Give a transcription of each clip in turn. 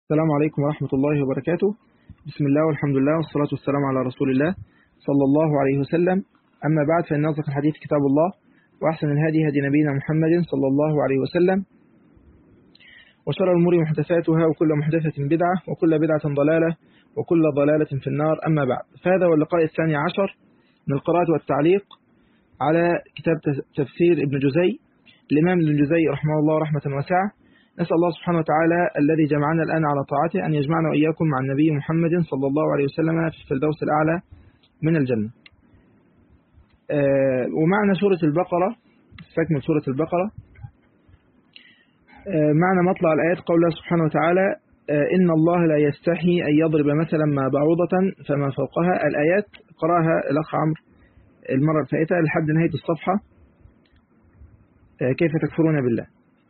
السلام عليكم ورحمة الله وبركاته بسم الله والحمد لله والصلاة والسلام على رسول الله صلى الله عليه وسلم أما بعد فإن أصدق الحديث كتاب الله وأحسن الهدي هدي نبينا محمد صلى الله عليه وسلم وشر الأمور محدثاتها وكل محدثة بدعة وكل بدعة ضلالة وكل ضلالة في النار أما بعد فهذا هو اللقاء الثاني عشر من القراءة والتعليق على كتاب تفسير ابن جزي الإمام ابن جزي رحمه الله رحمة واسعة نسأل الله سبحانه وتعالى الذي جمعنا الآن على طاعته أن يجمعنا وإياكم مع النبي محمد صلى الله عليه وسلم في الفردوس الأعلى من الجنة آه ومعنا سورة البقرة استكمل سورة البقرة آه معنا مطلع الآيات قول الله سبحانه وتعالى آه إن الله لا يستحي أن يضرب مثلا ما بعوضة فما فوقها الآيات قرأها الأخ عمرو المرة الفائتة لحد نهاية الصفحة كيف تكفرون بالله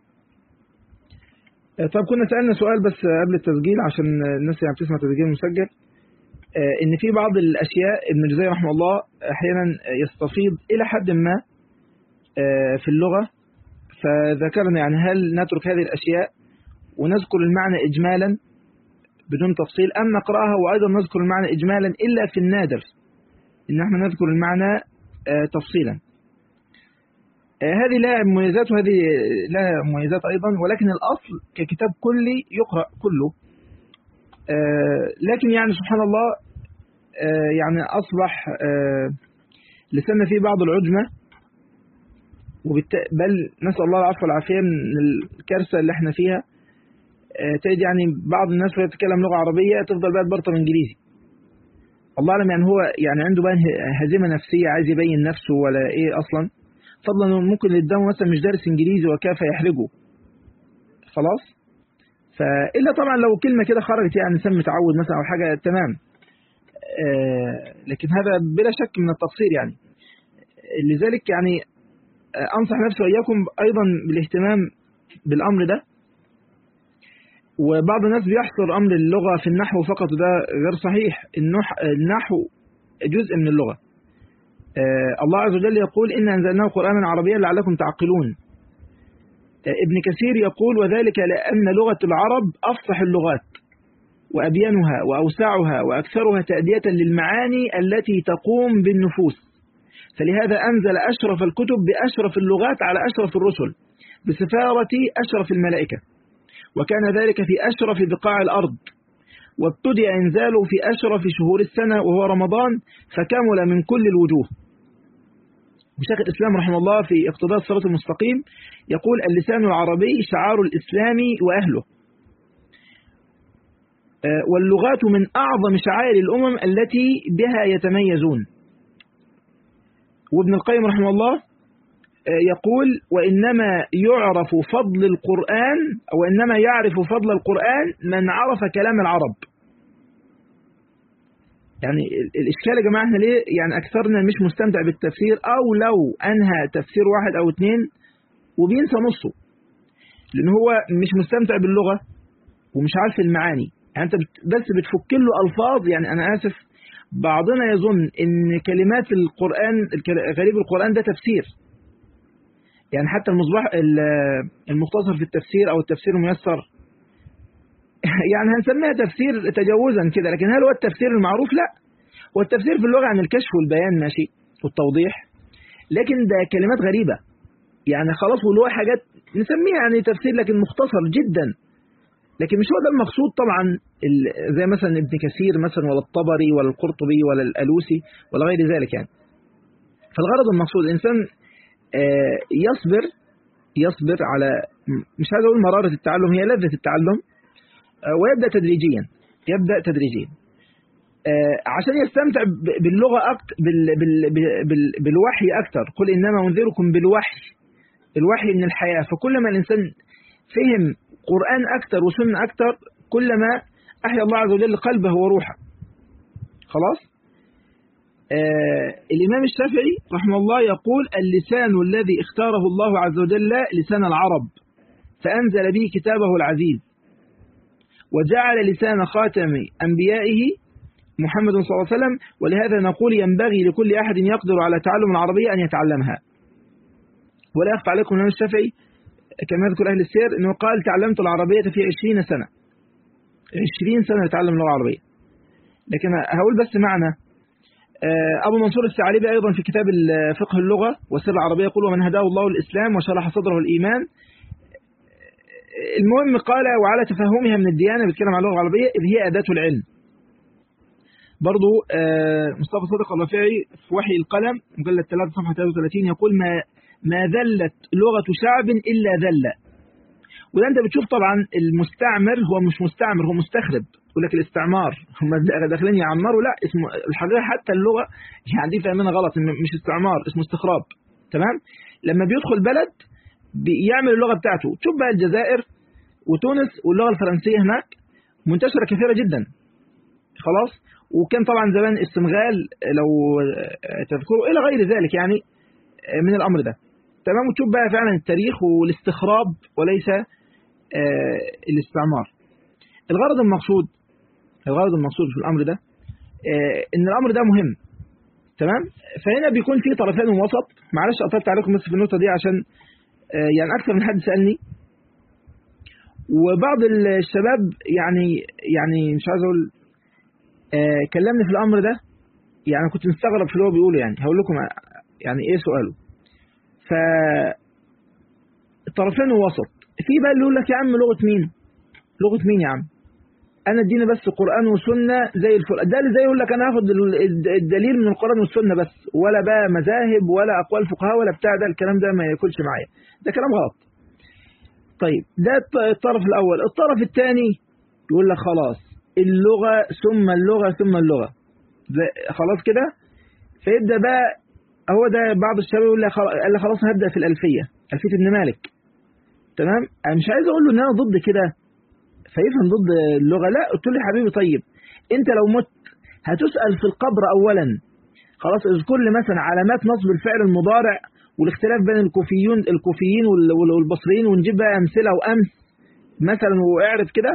طب كنا سألنا سؤال بس قبل التسجيل عشان الناس يعني بتسمع تسجيل مسجل ان في بعض الاشياء ابن جزي رحمه الله احيانا يستفيض الى حد ما في اللغة فذكرنا يعني هل نترك هذه الاشياء ونذكر المعنى اجمالا بدون تفصيل ام نقراها وايضا نذكر المعنى اجمالا الا في النادر ان احنا نذكر المعنى تفصيلا هذه لها مميزات وهذه لها مميزات أيضا ولكن الأصل ككتاب كلي يقرأ كله لكن يعني سبحان الله يعني أصبح لسنا فيه بعض العجمة بل نسأل الله العفو والعافية من الكارثة اللي احنا فيها تجد يعني بعض الناس وهي تتكلم لغة عربية تفضل بقى تبرطم انجليزي الله أعلم يعني هو يعني عنده بقى هزيمة نفسية عايز يبين نفسه ولا ايه أصلا فضلا ممكن اللي قدامه مثلا مش دارس انجليزي وكيف يحرجه خلاص فالا طبعا لو كلمه كده خرجت يعني انسان متعود مثلا او حاجه تمام آه لكن هذا بلا شك من التقصير يعني لذلك يعني آه انصح نفسي واياكم ايضا بالاهتمام بالامر ده وبعض الناس بيحصر امر اللغه في النحو فقط وده غير صحيح النحو جزء من اللغه آه الله عز وجل يقول إن أنزلناه قرآنا عربيا لعلكم تعقلون آه ابن كثير يقول وذلك لأن لغة العرب أفصح اللغات وأبينها وأوسعها وأكثرها تأدية للمعاني التي تقوم بالنفوس فلهذا أنزل أشرف الكتب بأشرف اللغات على أشرف الرسل بسفارة أشرف الملائكة وكان ذلك في أشرف بقاع الأرض وابتدأ إنزاله في أشرف شهور السنة وهو رمضان فكمل من كل الوجوه وشيخ الإسلام رحمه الله في اقتضاء الصراط المستقيم يقول اللسان العربي شعار الإسلام وأهله واللغات من أعظم شعائر الأمم التي بها يتميزون وابن القيم رحمه الله يقول وإنما يعرف فضل القرآن أو إنما يعرف فضل القرآن من عرف كلام العرب يعني الإشكال يا جماعة احنا ليه يعني أكثرنا مش مستمتع بالتفسير أو لو أنهى تفسير واحد أو اتنين وبينسى نصه لأن هو مش مستمتع باللغة ومش عارف المعاني يعني أنت بس بتفك له ألفاظ يعني أنا آسف بعضنا يظن إن كلمات القرآن غريب القرآن ده تفسير يعني حتى المصباح المختصر في التفسير أو التفسير الميسر يعني هنسميها تفسير تجاوزا كده لكن هل هو التفسير المعروف لا هو التفسير في اللغة عن الكشف والبيان ماشي والتوضيح لكن ده كلمات غريبة يعني خلاص واللي هو حاجات نسميها يعني تفسير لكن مختصر جدا لكن مش هو ده المقصود طبعا زي مثلا ابن كثير مثلا ولا الطبري ولا القرطبي ولا الألوسي ولا غير ذلك يعني فالغرض المقصود الإنسان يصبر يصبر على مش عايز أقول مرارة التعلم هي لذة التعلم ويبدأ تدريجيا يبدأ تدريجيا عشان يستمتع باللغة أكتر بال بال بال بالوحي أكتر قل إنما أنذركم بالوحي الوحي من الحياة فكل ما الإنسان فهم قرآن أكتر وسنة أكتر كلما أحيا الله عز وجل قلبه وروحه خلاص آه الإمام الشافعي رحمه الله يقول اللسان الذي اختاره الله عز وجل لسان العرب فأنزل به كتابه العزيز وجعل لسان خاتم أنبيائه محمد صلى الله عليه وسلم ولهذا نقول ينبغي لكل أحد يقدر على تعلم العربية أن يتعلمها ولا يخفى عليكم الإمام الشافعي كما يذكر أهل السير أنه قال تعلمت العربية في عشرين سنة 20 سنة يتعلم اللغة العربية لكن هقول بس معنى أبو منصور الثعلبي أيضا في كتاب فقه اللغة وسر العربية يقول ومن هداه الله الإسلام وشرح صدره الإيمان المهم قال وعلى تفهمها من الديانة بيتكلم عن اللغة العربية إذ هي أداة العلم برضو مصطفى صدق الرفيعي في وحي القلم مجلد 3 صفحة 33 يقول ما ما ذلت لغة شعب إلا ذل وده أنت بتشوف طبعا المستعمر هو مش مستعمر هو مستخرب يقول لك الاستعمار هم داخلين يعمروا لا اسمه الحقيقة حتى اللغة يعني دي فاهمينها غلط مش استعمار اسمه استخراب تمام لما بيدخل بلد بيعمل اللغة بتاعته تشوف بقى الجزائر وتونس واللغة الفرنسية هناك منتشرة كثيرة جدا خلاص وكان طبعا زمان السنغال لو تذكروا إلى غير ذلك يعني من الأمر ده تمام وتشوف بقى فعلا التاريخ والاستخراب وليس الاستعمار الغرض المقصود الغرض المقصود في الأمر ده إن الأمر ده مهم تمام فهنا بيكون في طرفين وسط معلش قطعت عليكم بس في النقطة دي عشان يعني أكثر من حد سألني وبعض الشباب يعني يعني مش عايز أقول كلمني في الأمر ده يعني كنت مستغرب في اللي هو بيقوله يعني هقول لكم يعني إيه سؤاله ف الطرفين وسط في بقى اللي يقول لك يا عم لغة مين لغة مين يا عم انا اديني بس قرآن وسنة زي الفل ده اللي زي يقول لك انا هاخد الدليل من القرآن والسنة بس ولا بقى مذاهب ولا اقوال فقهاء ولا بتاع ده الكلام ده ما ياكلش معايا ده كلام غلط طيب ده الطرف الاول الطرف الثاني يقول لك خلاص اللغة ثم اللغة ثم اللغة خلاص كده فيبدأ بقى هو ده بعض الشباب يقول لي قال لي خلاص هبدأ في الألفية ألفية ابن مالك تمام أنا مش عايز أقول له إن أنا ضد كده فيفهم ضد اللغة لا قلت له يا حبيبي طيب أنت لو مت هتسأل في القبر أولا خلاص اذكر لي مثلا علامات نصب الفعل المضارع والاختلاف بين الكوفيون الكوفيين والبصريين ونجيب بقى أمثلة وأمس مثلا واعرف كده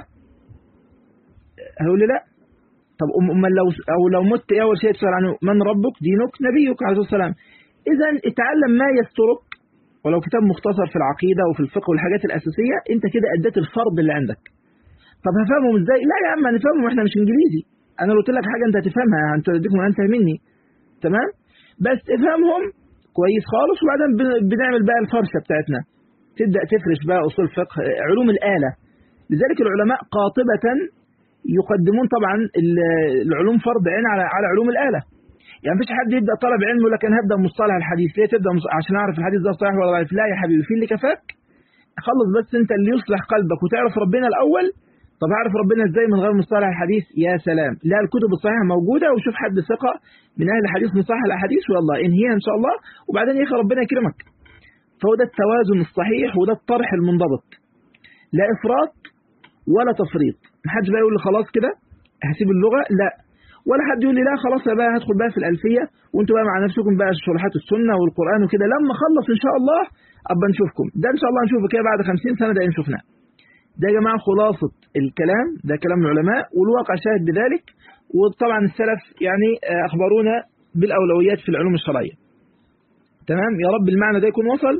هيقول لي لا طب أم لو أو لو مت أول شيء تسأل عنه من ربك دينك نبيك عليه الصلاة والسلام إذا اتعلم ما يسترك ولو كتاب مختصر في العقيدة وفي الفقه والحاجات الأساسية أنت كده أديت الفرض اللي عندك طب هفهمهم إزاي لا يا عم هنفهمهم إحنا مش إنجليزي أنا لو قلت لك حاجة أنت هتفهمها أنت أديكم أنت مني تمام بس افهمهم كويس خالص وبعدين بنعمل بقى الفرشة بتاعتنا تبدأ تفرش بقى أصول فقه علوم الآلة لذلك العلماء قاطبة يقدمون طبعا العلوم فرض عين على على علوم الآلة يعني مفيش حد يبدا طلب علم يقول لك انا هبدا مصطلح الحديث ليه تبدا عشان اعرف الحديث ده صحيح ولا ضعيف لا يا حبيبي في اللي كفاك خلص بس انت اللي يصلح قلبك وتعرف ربنا الاول طب اعرف ربنا ازاي من غير مصطلح الحديث يا سلام لا الكتب الصحيحه موجوده وشوف حد ثقه من اهل الحديث مصحح الاحاديث والله انهيها ان شاء الله وبعدين يا اخي ربنا يكرمك فهو ده التوازن الصحيح وده الطرح المنضبط لا افراط ولا تفريط محدش بقى يقول لي خلاص كده هسيب اللغه لا ولا حد يقول لي لا خلاص بقى هدخل بقى في الألفية وانتوا بقى مع نفسكم بقى شروحات السنة والقرآن وكده لما اخلص إن شاء الله أبقى نشوفكم ده إن شاء الله نشوفه كده بعد 50 سنة ده شفناه ده يا جماعة خلاصة الكلام ده كلام العلماء والواقع شاهد بذلك وطبعا السلف يعني أخبرونا بالأولويات في العلوم الشرعية تمام يا رب المعنى ده يكون وصل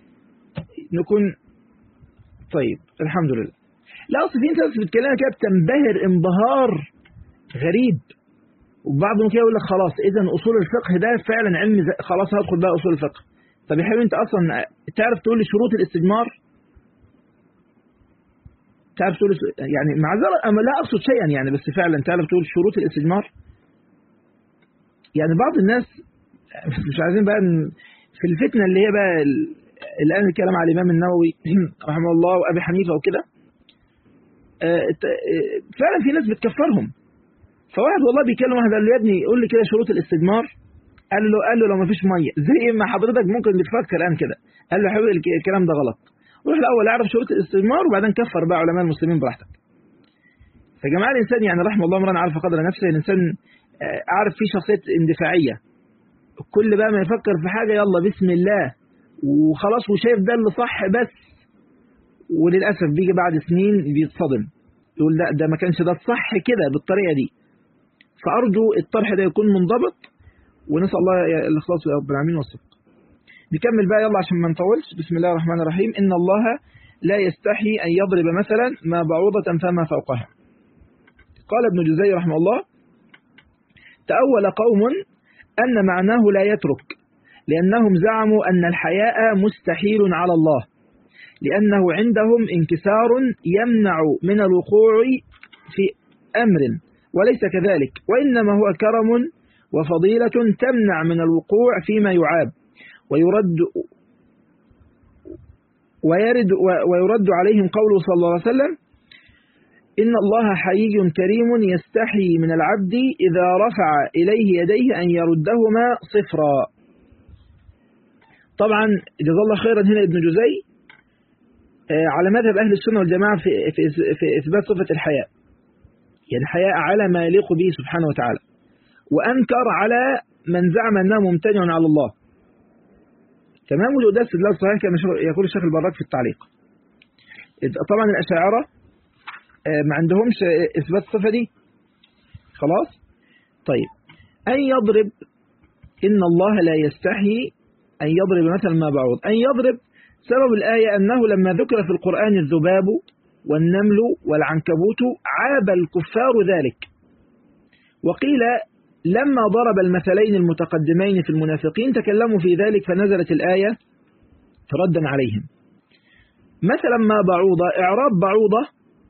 نكون طيب الحمد لله لا أصل في ناس بتكلمها كده بتنبهر انبهار غريب وبعضهم كده يقول لك خلاص اذا اصول الفقه ده فعلا علم خلاص هدخل بقى اصول الفقه طب يا حبيبي انت اصلا تعرف تقول لي شروط الاستجمار تعرف تقول يعني معذره اما لا اقصد شيئا يعني بس فعلا تعرف تقول شروط الاستجمار يعني بعض الناس مش عايزين بقى في الفتنه اللي هي بقى الان الكلام على الامام النووي رحمه الله وابي حنيفه وكده فعلا في ناس بتكفرهم فواحد والله بيكلم واحد قال له يا ابني قول لي كده شروط الاستجمار قال له قال له لو ما فيش ميه زي ما حضرتك ممكن بتفكر الان كده قال له يا حبيبي الكلام ده غلط روح الاول اعرف شروط الاستجمار وبعدين كفر بقى علماء المسلمين براحتك فجماعه الانسان يعني رحمه الله امرا عارف قدر نفسه الانسان عارف فيه شخصيه اندفاعيه كل بقى ما يفكر في حاجه يلا بسم الله وخلاص وشايف ده اللي صح بس وللاسف بيجي بعد سنين بيتصدم يقول لا ده ما كانش ده الصح كده بالطريقه دي فأرجو الطرح ده يكون منضبط ونسأل الله الإخلاص يا رب العالمين والصدق نكمل بقى يلا عشان ما نطولش بسم الله الرحمن الرحيم إن الله لا يستحي أن يضرب مثلا ما بعوضة فما فوقها قال ابن جزي رحمه الله تأول قوم أن معناه لا يترك لأنهم زعموا أن الحياء مستحيل على الله لأنه عندهم انكسار يمنع من الوقوع في أمر وليس كذلك وإنما هو كرم وفضيلة تمنع من الوقوع فيما يعاب ويرد ويرد ويرد عليهم قوله صلى الله عليه وسلم إن الله حيي كريم يستحي من العبد إذا رفع إليه يديه أن يردهما صفرا طبعا جزا الله خيرا هنا ابن جزي على مذهب أهل السنة والجماعة في, في, في إثبات صفة الحياء يعني الحياء على ما يليق به سبحانه وتعالى وأنكر على من زعم أنه ممتنع على الله تمام وده استدلال صحيح كما يقول الشيخ البراك في التعليق طبعا الأشاعرة ما عندهمش إثبات الصفة دي خلاص طيب أن يضرب إن الله لا يستحي أن يضرب مثلا ما بعوض أن يضرب سبب الآية أنه لما ذكر في القرآن الذباب والنمل والعنكبوت عاب الكفار ذلك وقيل لما ضرب المثلين المتقدمين في المنافقين تكلموا في ذلك فنزلت الآية ردا عليهم مثلا ما بعوضة إعراب بعوضة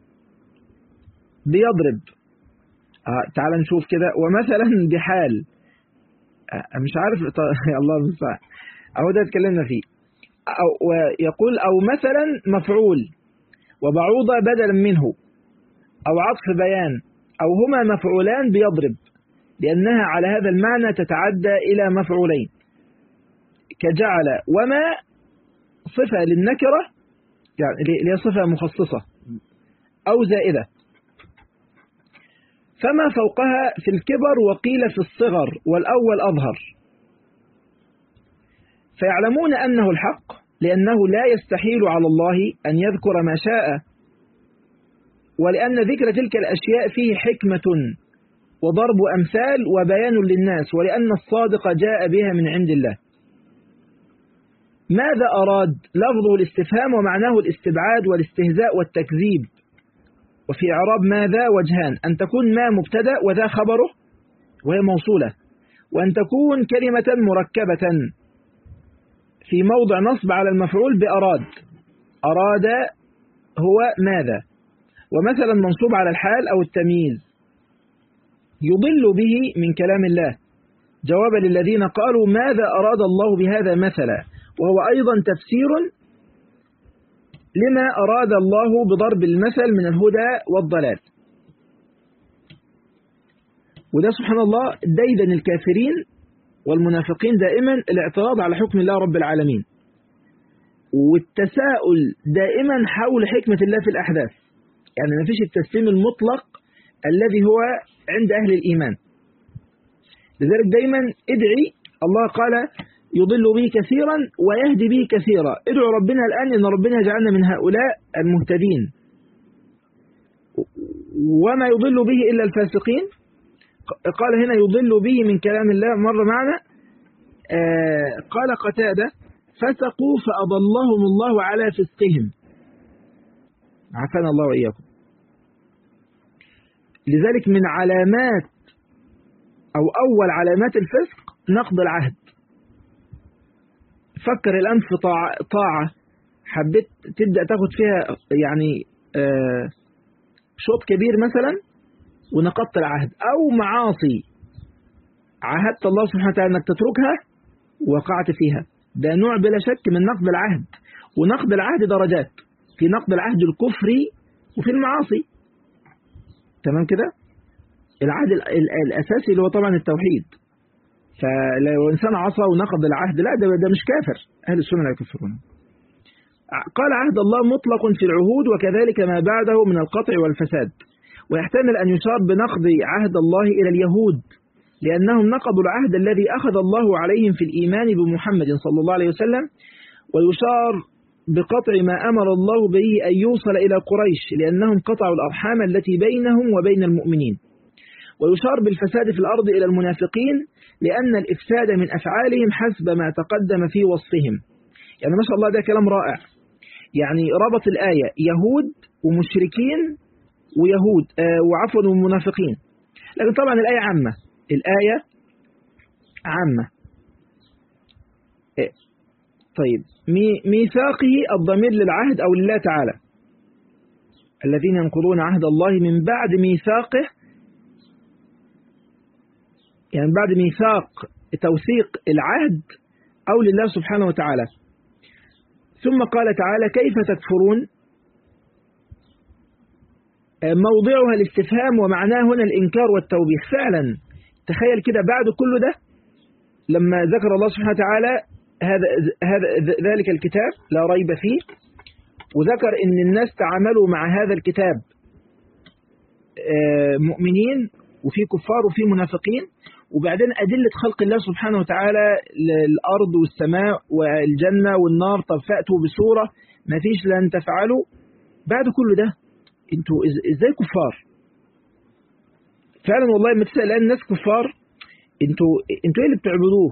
بيضرب آه تعال نشوف كده ومثلا بحال آه مش عارف الله المستعان أهو ده اتكلمنا فيه أو ويقول أو مثلا مفعول وبعوضة بدلا منه أو عطف بيان أو هما مفعولان بيضرب لأنها على هذا المعنى تتعدى إلى مفعولين كجعل وما صفة للنكرة يعني هي صفة مخصصة أو زائدة فما فوقها في الكبر وقيل في الصغر والأول أظهر فيعلمون أنه الحق لأنه لا يستحيل على الله أن يذكر ما شاء ولأن ذكر تلك الأشياء فيه حكمة وضرب أمثال وبيان للناس ولأن الصادق جاء بها من عند الله ماذا أراد لفظه الاستفهام ومعناه الاستبعاد والاستهزاء والتكذيب وفي إعراب ماذا وجهان أن تكون ما مبتدا وذا خبره وهي موصولة وأن تكون كلمة مركبة في موضع نصب على المفعول بأراد أراد هو ماذا ومثلا منصوب على الحال أو التمييز يضل به من كلام الله جوابا للذين قالوا ماذا أراد الله بهذا مثلا وهو أيضا تفسير لما أراد الله بضرب المثل من الهدى والضلال وده سبحان الله ديدن الكافرين والمنافقين دائما الاعتراض على حكم الله رب العالمين والتساؤل دائما حول حكمة الله في الأحداث يعني ما فيش التسليم المطلق الذي هو عند أهل الإيمان لذلك دايما ادعي الله قال يضل به كثيرا ويهدي به كثيرا ادعو ربنا الآن إن ربنا يجعلنا من هؤلاء المهتدين وما يضل به إلا الفاسقين قال هنا يضل به من كلام الله مر معنا آه قال قتادة فسقوا فأضلهم الله على فسقهم عافانا الله وإياكم لذلك من علامات أو أول علامات الفسق نقض العهد فكر الآن في طاعة, طاعة حبيت تبدأ تاخد فيها يعني آه شوط كبير مثلا ونقضت العهد أو معاصي عهدت الله سبحانه وتعالى أنك تتركها وقعت فيها ده نوع بلا شك من نقض العهد ونقض العهد درجات في نقض العهد الكفري وفي المعاصي تمام كده العهد الأساسي اللي هو طبعا التوحيد فلو إنسان عصى ونقض العهد لا ده, ده مش كافر أهل السنة لا يكفرون قال عهد الله مطلق في العهود وكذلك ما بعده من القطع والفساد ويحتمل أن يشار بنقض عهد الله إلى اليهود لأنهم نقضوا العهد الذي أخذ الله عليهم في الإيمان بمحمد صلى الله عليه وسلم ويشار بقطع ما أمر الله به أن يوصل إلى قريش لأنهم قطعوا الأرحام التي بينهم وبين المؤمنين ويشار بالفساد في الأرض إلى المنافقين لأن الإفساد من أفعالهم حسب ما تقدم في وصفهم يعني ما شاء الله ده كلام رائع يعني ربط الآية يهود ومشركين ويهود آه وعفوا ومنافقين لكن طبعا الآية عامة الآية عامة طيب ميثاقه الضمير للعهد أو لله تعالى الذين ينقضون عهد الله من بعد ميثاقه يعني بعد ميثاق توثيق العهد أو لله سبحانه وتعالى ثم قال تعالى كيف تكفرون موضعها الاستفهام ومعناه هنا الإنكار والتوبيخ فعلا تخيل كده بعد كل ده لما ذكر الله سبحانه وتعالى هذا هذا ذلك الكتاب لا ريب فيه وذكر ان الناس تعاملوا مع هذا الكتاب مؤمنين وفي كفار وفي منافقين وبعدين أدلة خلق الله سبحانه وتعالى للأرض والسماء والجنة والنار طب فأتوا بسورة ما فيش لن تفعلوا بعد كل ده انتوا ازاي كفار فعلا والله لما تسأل الناس كفار انتوا انتوا ايه اللي بتعبدوه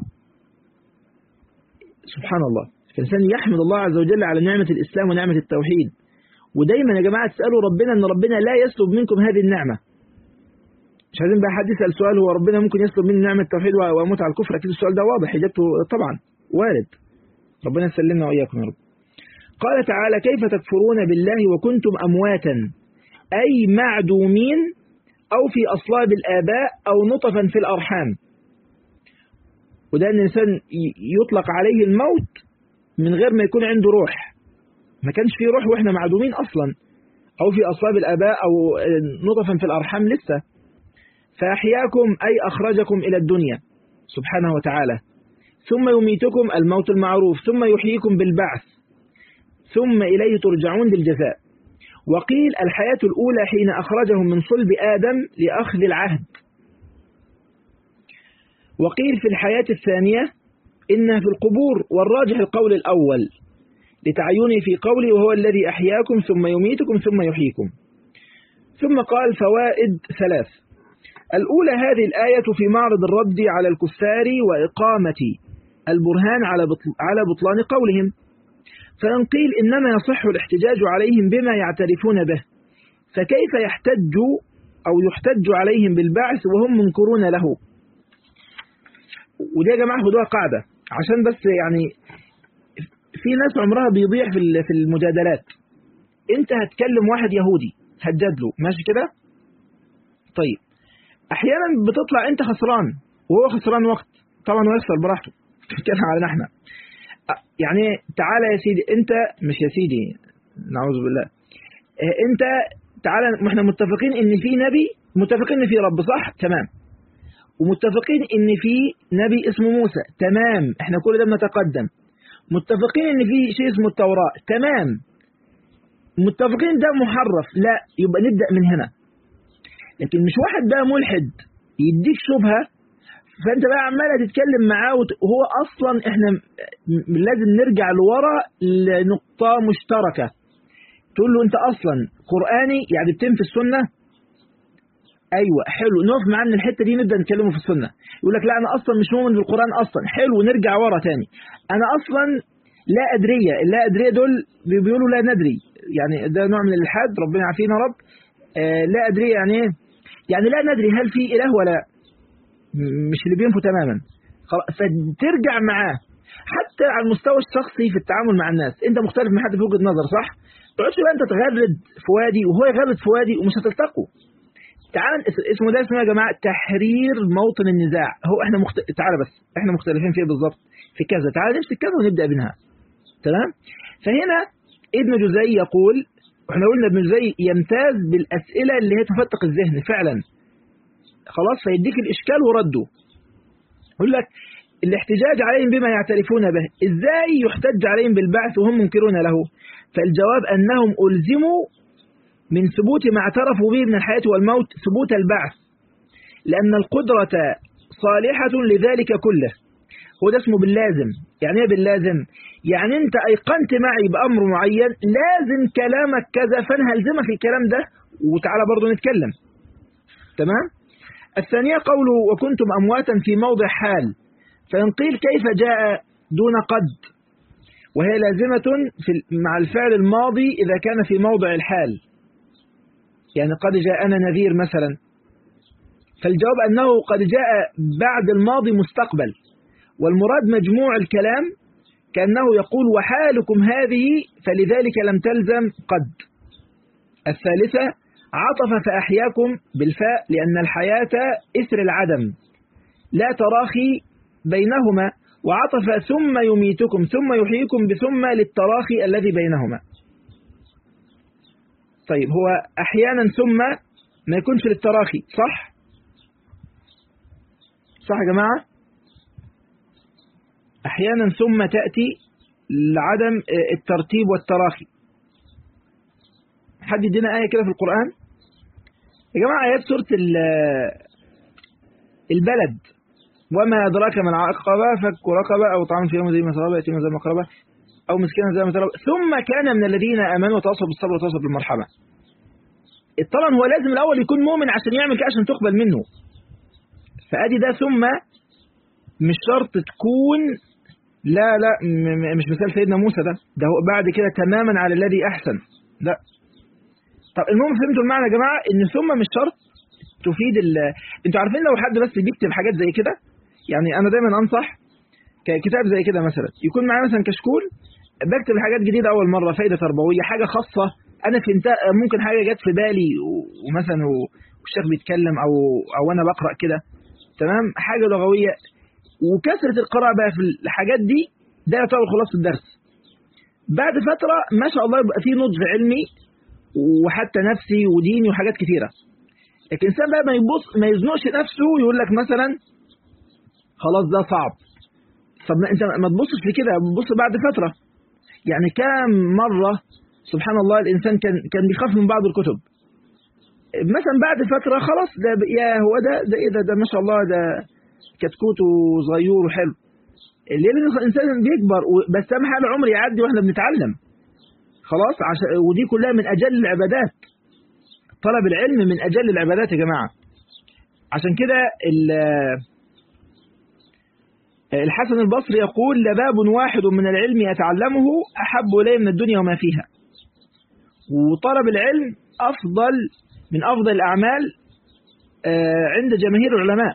سبحان الله الإنسان يحمد الله عز وجل على نعمة الإسلام ونعمة التوحيد ودايما يا جماعة تسألوا ربنا أن ربنا لا يسلب منكم هذه النعمة مش عايزين بقى حد يسأل سؤال هو ربنا ممكن يسلب مني نعمة التوحيد وأموت على الكفر أكيد السؤال ده واضح إجابته طبعا وارد ربنا يسلمنا وإياكم يا رب قال تعالى كيف تكفرون بالله وكنتم أمواتا أي معدومين أو في أصلاب الآباء أو نطفا في الأرحام وده أن الإنسان يطلق عليه الموت من غير ما يكون عنده روح ما كانش فيه روح وإحنا معدومين أصلا أو في أصلاب الآباء أو نطفا في الأرحام لسه فأحياكم أي أخرجكم إلى الدنيا سبحانه وتعالى ثم يميتكم الموت المعروف ثم يحييكم بالبعث ثم إليه ترجعون للجزاء وقيل الحياة الأولى حين أخرجهم من صلب آدم لأخذ العهد وقيل في الحياة الثانية إنها في القبور والراجح القول الأول لتعيني في قولي وهو الذي أحياكم ثم يميتكم ثم يحييكم ثم قال فوائد ثلاث الأولى هذه الآية في معرض الرد على الكفار وإقامة البرهان على على بطلان قولهم فإن قيل إنما يصح الاحتجاج عليهم بما يعترفون به فكيف يحتج أو يحتج عليهم بالبعث وهم منكرون له ودي يا جماعة خدوها قاعدة عشان بس يعني في ناس عمرها بيضيع في في المجادلات انت هتكلم واحد يهودي هتجادله ماشي كده طيب احيانا بتطلع انت خسران وهو خسران وقت طبعا هو يخسر براحته بتتكلم علينا احنا يعني تعالى يا سيدي انت مش يا سيدي نعوذ بالله انت تعالى ما احنا متفقين ان في نبي متفقين ان في رب صح تمام ومتفقين ان في نبي اسمه موسى تمام احنا كل ده بنتقدم متفقين ان في شيء اسمه التوراة تمام متفقين ده محرف لا يبقى نبدأ من هنا لكن مش واحد بقى ملحد يديك شبهة فانت بقى عمالة تتكلم معاه وهو اصلا احنا لازم نرجع لورا لنقطة مشتركة تقول له انت اصلا قرآني يعني بتنفي السنة ايوه حلو نقف معاه من الحته دي نبدا نتكلمه في السنه يقول لك لا انا اصلا مش مؤمن بالقران اصلا حلو نرجع ورا تاني انا اصلا لا ادريه اللا ادريه دول بيقولوا لا ندري يعني ده نوع من الالحاد ربنا يعافينا رب آه لا ادريه يعني ايه يعني لا ندري هل في اله ولا مش اللي بينفوا تماما فترجع معاه حتى على المستوى الشخصي في التعامل مع الناس انت مختلف من حد في وجهه نظر صح تقعدش بقى انت تغرد في وادي وهو يغرد في وادي ومش هتلتقوا تعال اسمه ده اسمه يا جماعه تحرير موطن النزاع هو احنا مخت... تعال بس احنا مختلفين فيه بالظبط في كذا تعال نمسك كذا ونبدا منها تمام فهنا ابن جزي يقول واحنا قلنا ابن جزي يمتاز بالاسئله اللي هي تفتق الذهن فعلا خلاص فيديك الاشكال ورده يقول لك الاحتجاج عليهم بما يعترفون به ازاي يحتج عليهم بالبعث وهم منكرون له فالجواب انهم الزموا من ثبوت ما اعترفوا به من الحياة والموت ثبوت البعث لأن القدرة صالحة لذلك كله هو ده اسمه باللازم يعني ايه باللازم يعني انت ايقنت معي بأمر معين لازم كلامك كذا فانا هلزمك الكلام ده وتعالى برضو نتكلم تمام الثانية قوله وكنتم أمواتا في موضع حال فإن قيل كيف جاء دون قد وهي لازمة في مع الفعل الماضي إذا كان في موضع الحال يعني قد جاءنا نذير مثلا فالجواب أنه قد جاء بعد الماضي مستقبل والمراد مجموع الكلام كأنه يقول وحالكم هذه فلذلك لم تلزم قد الثالثة عطف فأحياكم بالفاء لأن الحياة إثر العدم لا تراخي بينهما وعطف ثم يميتكم ثم يحييكم بثم للتراخي الذي بينهما طيب هو أحيانا ثم ما يكونش للتراخي صح صح يا جماعة أحيانا ثم تأتي لعدم الترتيب والتراخي حد يدينا آية كده في القرآن يا جماعة آيات سورة البلد وما أدراك ما العقبة فك رقبة أو طعام في يوم زي مسربة يتيم زي مقربة أو مسكينة زي مسربة ثم كان من الذين آمنوا وتواصوا بالصبر وتواصوا بالمرحمة طبعا هو لازم الأول يكون مؤمن عشان يعمل كده عشان تقبل منه فأدي ده ثم مش شرط تكون لا لا مش مثال سيدنا موسى ده ده هو بعد كده تماما على الذي أحسن لا طب المهم فهمتوا المعنى يا جماعة إن ثم مش شرط تفيد ال انتوا عارفين لو حد بس بيكتب حاجات زي كده يعني أنا دايما أنصح ككتاب زي كده مثلا يكون معايا مثلا كشكول بكتب حاجات جديدة أول مرة فايدة تربوية حاجة خاصة أنا فهمتها ممكن حاجة جت في بالي ومثلا والشيخ بيتكلم أو أو أنا بقرأ كده تمام حاجة لغوية وكثرة القراءة بقى في الحاجات دي ده يعتبر خلاصة الدرس بعد فترة ما شاء الله يبقى فيه نضج علمي وحتى نفسي وديني وحاجات كثيرة لكن الإنسان بقى ما يبص ما يزنقش نفسه يقول لك مثلا خلاص ده صعب طب ما انت ما تبصش في كده بص بعد فترة يعني كام مرة سبحان الله الإنسان كان كان بيخاف من بعض الكتب مثلا بعد فترة خلاص ده يا هو ده ده ايه ده ده ما شاء الله ده كتكوت وصغير وحلو اللي الإنسان بيكبر بس أهم حاجة العمر يعدي واحنا بنتعلم خلاص عشان ودي كلها من أجل العبادات طلب العلم من أجل العبادات يا جماعة عشان كده الحسن البصري يقول لباب واحد من العلم يتعلمه أحب إليه من الدنيا وما فيها وطلب العلم أفضل من أفضل الأعمال عند جماهير العلماء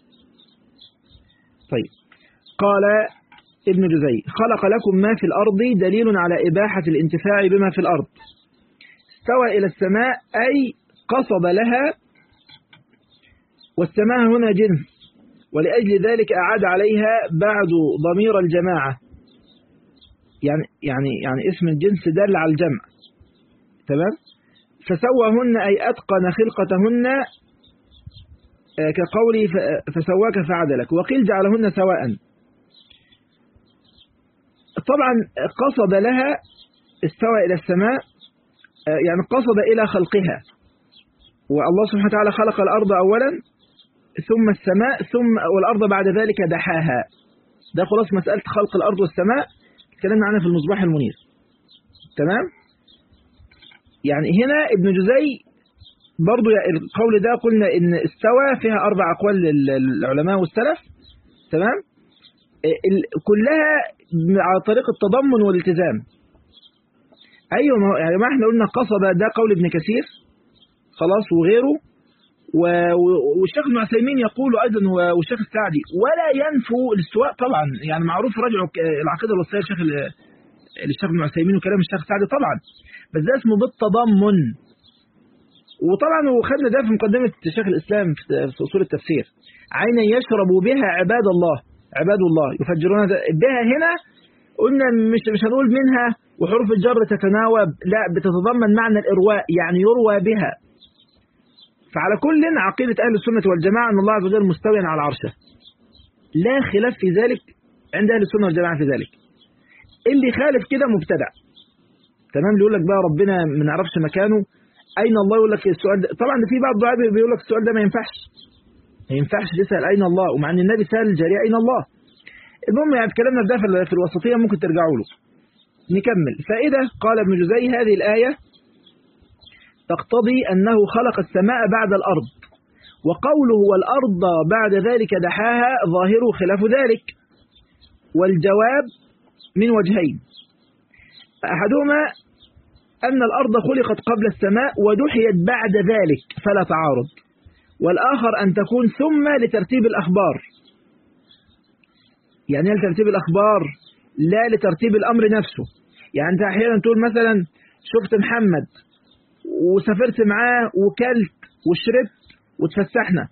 طيب قال ابن جزي خلق لكم ما في الأرض دليل على إباحة الانتفاع بما في الأرض استوى إلى السماء أي قصد لها والسماء هنا جنس ولأجل ذلك أعاد عليها بعد ضمير الجماعة يعني يعني يعني اسم الجنس دل على الجمع تمام فسواهن أي أتقن خلقتهن كقولي فسواك فعدلك وقيل جعلهن سواء طبعا قصد لها استوى إلى السماء يعني قصد إلى خلقها والله سبحانه وتعالى خلق الأرض أولا ثم السماء ثم والأرض بعد ذلك دحاها ده خلاص مسألة خلق الأرض والسماء اتكلمنا عنها في المصباح المنير تمام يعني هنا ابن جزي برضو القول ده قلنا ان استوى فيها أربع أقوال للعلماء والسلف تمام كلها على طريق التضمن والالتزام أيوة يعني ما احنا قلنا قصد ده قول ابن كثير خلاص وغيره والشيخ ابن عثيمين يقول أيضا والشيخ السعدي ولا ينفو الاستواء طبعا يعني معروف رجع العقيدة الوصية الشيخ الشيخ ابن عثيمين وكلام الشيخ السعدي طبعا بس ده اسمه بالتضمن وطبعا وخدنا ده في مقدمة شيخ الإسلام في أصول التفسير عينا يشرب بها عباد الله عباد الله يفجرون بها هنا قلنا مش مش هنقول منها وحروف الجر تتناوب لا بتتضمن معنى الإرواء يعني يروى بها فعلى كل عقيدة أهل السنة والجماعة أن الله عز وجل مستوي على عرشه لا خلاف في ذلك عند أهل السنة والجماعة في ذلك اللي خالف كده مبتدع تمام اللي يقول لك بقى ربنا ما نعرفش مكانه أين الله يقول لك السؤال ده طبعا في بعض الدعاء بيقول لك السؤال ده ما ينفعش ما ينفعش تسأل أين الله ومع أن النبي سأل الجارية أين الله المهم يعني اتكلمنا في ده في الوسطية ممكن ترجعوا له نكمل فإذا قال ابن جزي هذه الآية تقتضي أنه خلق السماء بعد الأرض وقوله والأرض بعد ذلك دحاها ظاهر خلاف ذلك والجواب من وجهين أحدهما أن الأرض خلقت قبل السماء ودحيت بعد ذلك فلا تعارض والآخر أن تكون ثم لترتيب الأخبار يعني لترتيب الأخبار لا لترتيب الأمر نفسه يعني أنت أحيانا تقول مثلا شفت محمد وسافرت معاه وكلت وشربت وتفسحنا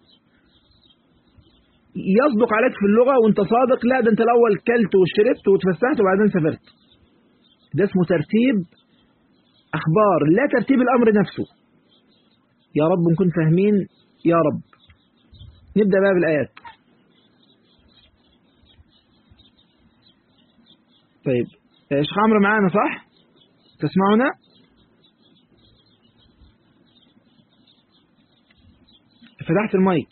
يصدق عليك في اللغة وانت صادق لا ده انت الأول كلت وشربت وتفسحت وبعدين سافرت ده اسمه ترتيب أخبار لا ترتيب الأمر نفسه يا رب نكون فاهمين يا رب نبدأ بقى بالآيات طيب شيخ عمرو معانا صح تسمعنا فتحت المايك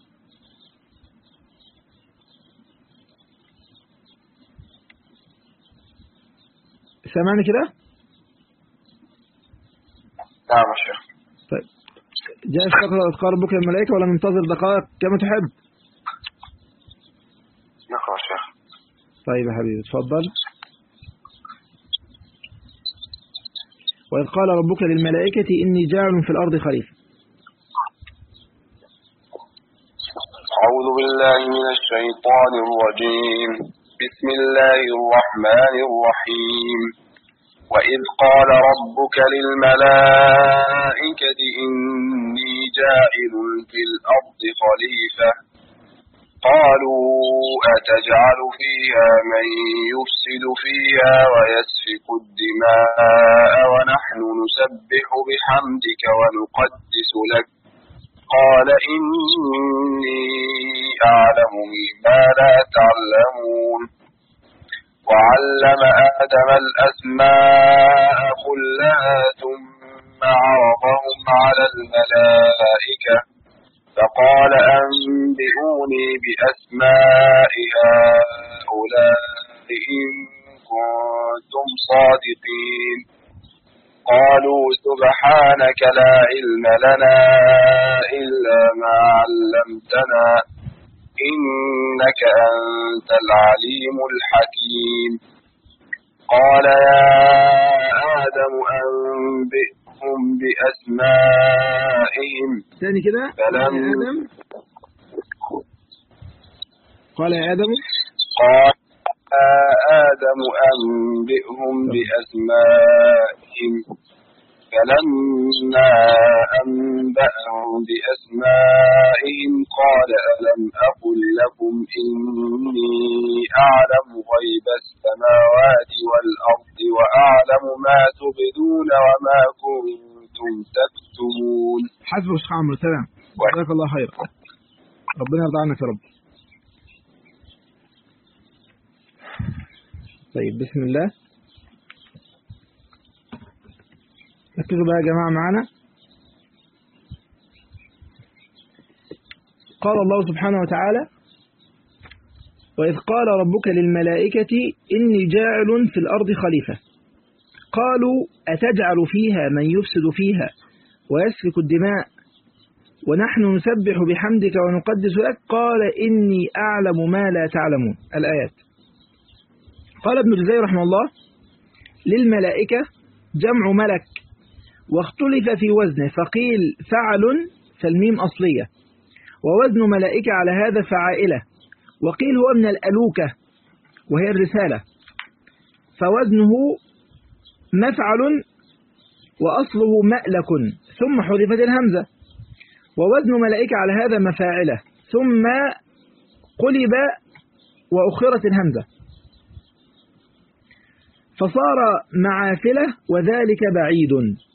سامعني كده نعم يا شيخ طيب جاهز تقرأ أذكار ربك الملائكة ولا ننتظر دقائق كما تحب نقرأ يا شيخ طيب يا حبيبي اتفضل وإذ قال ربك للملائكة إني جاعل في الأرض خليفة أعوذ بالله من الشيطان الرجيم بسم الله الرحمن الرحيم وإذ قال ربك للملائكة إني جاعل في الأرض خليفة قالوا أتجعل فيها من يفسد فيها ويسفك الدماء ونحن نسبح بحمدك ونقدس لك قال إني أعلم ما لا تعلمون وعلم آدم الأسماء كلها ثم عرضهم على الملائكة فقال أنبئوني بأسماء هؤلاء إن كنتم صادقين قالوا سبحانك لا علم لنا إلا ما علمتنا إنك أنت العليم الحكيم قال يا آدم أنبئهم بأسمائهم ثاني كده قال يا فلم آدم قال يا آدم قال يا آدم أنبئهم بأسمائهم فلما أنبأهم بأسمائهم قال ألم أقل لكم إني أعلم غيب السماوات والأرض وأعلم ما تبدون وما كنتم تكتمون حسبك يا شيخ عمرو تمام جزاك الله خير ربنا يرضى عنك يا رب طيب بسم الله ركزوا بقى يا جماعة معانا قال الله سبحانه وتعالى وإذ قال ربك للملائكة إني جاعل في الأرض خليفة قالوا أتجعل فيها من يفسد فيها ويسفك الدماء ونحن نسبح بحمدك ونقدس لك قال إني أعلم ما لا تعلمون الآيات قال ابن جزي رحمه الله للملائكة جمع ملك واختلف في وزنه فقيل فعل فالميم أصلية ووزن ملائكة على هذا فعائلة وقيل هو من الألوكة وهي الرسالة فوزنه مفعل وأصله مألك ثم حذفت الهمزة ووزن ملائكة على هذا مفاعلة ثم قلب وأخرت الهمزة فصار معافلة وذلك بعيد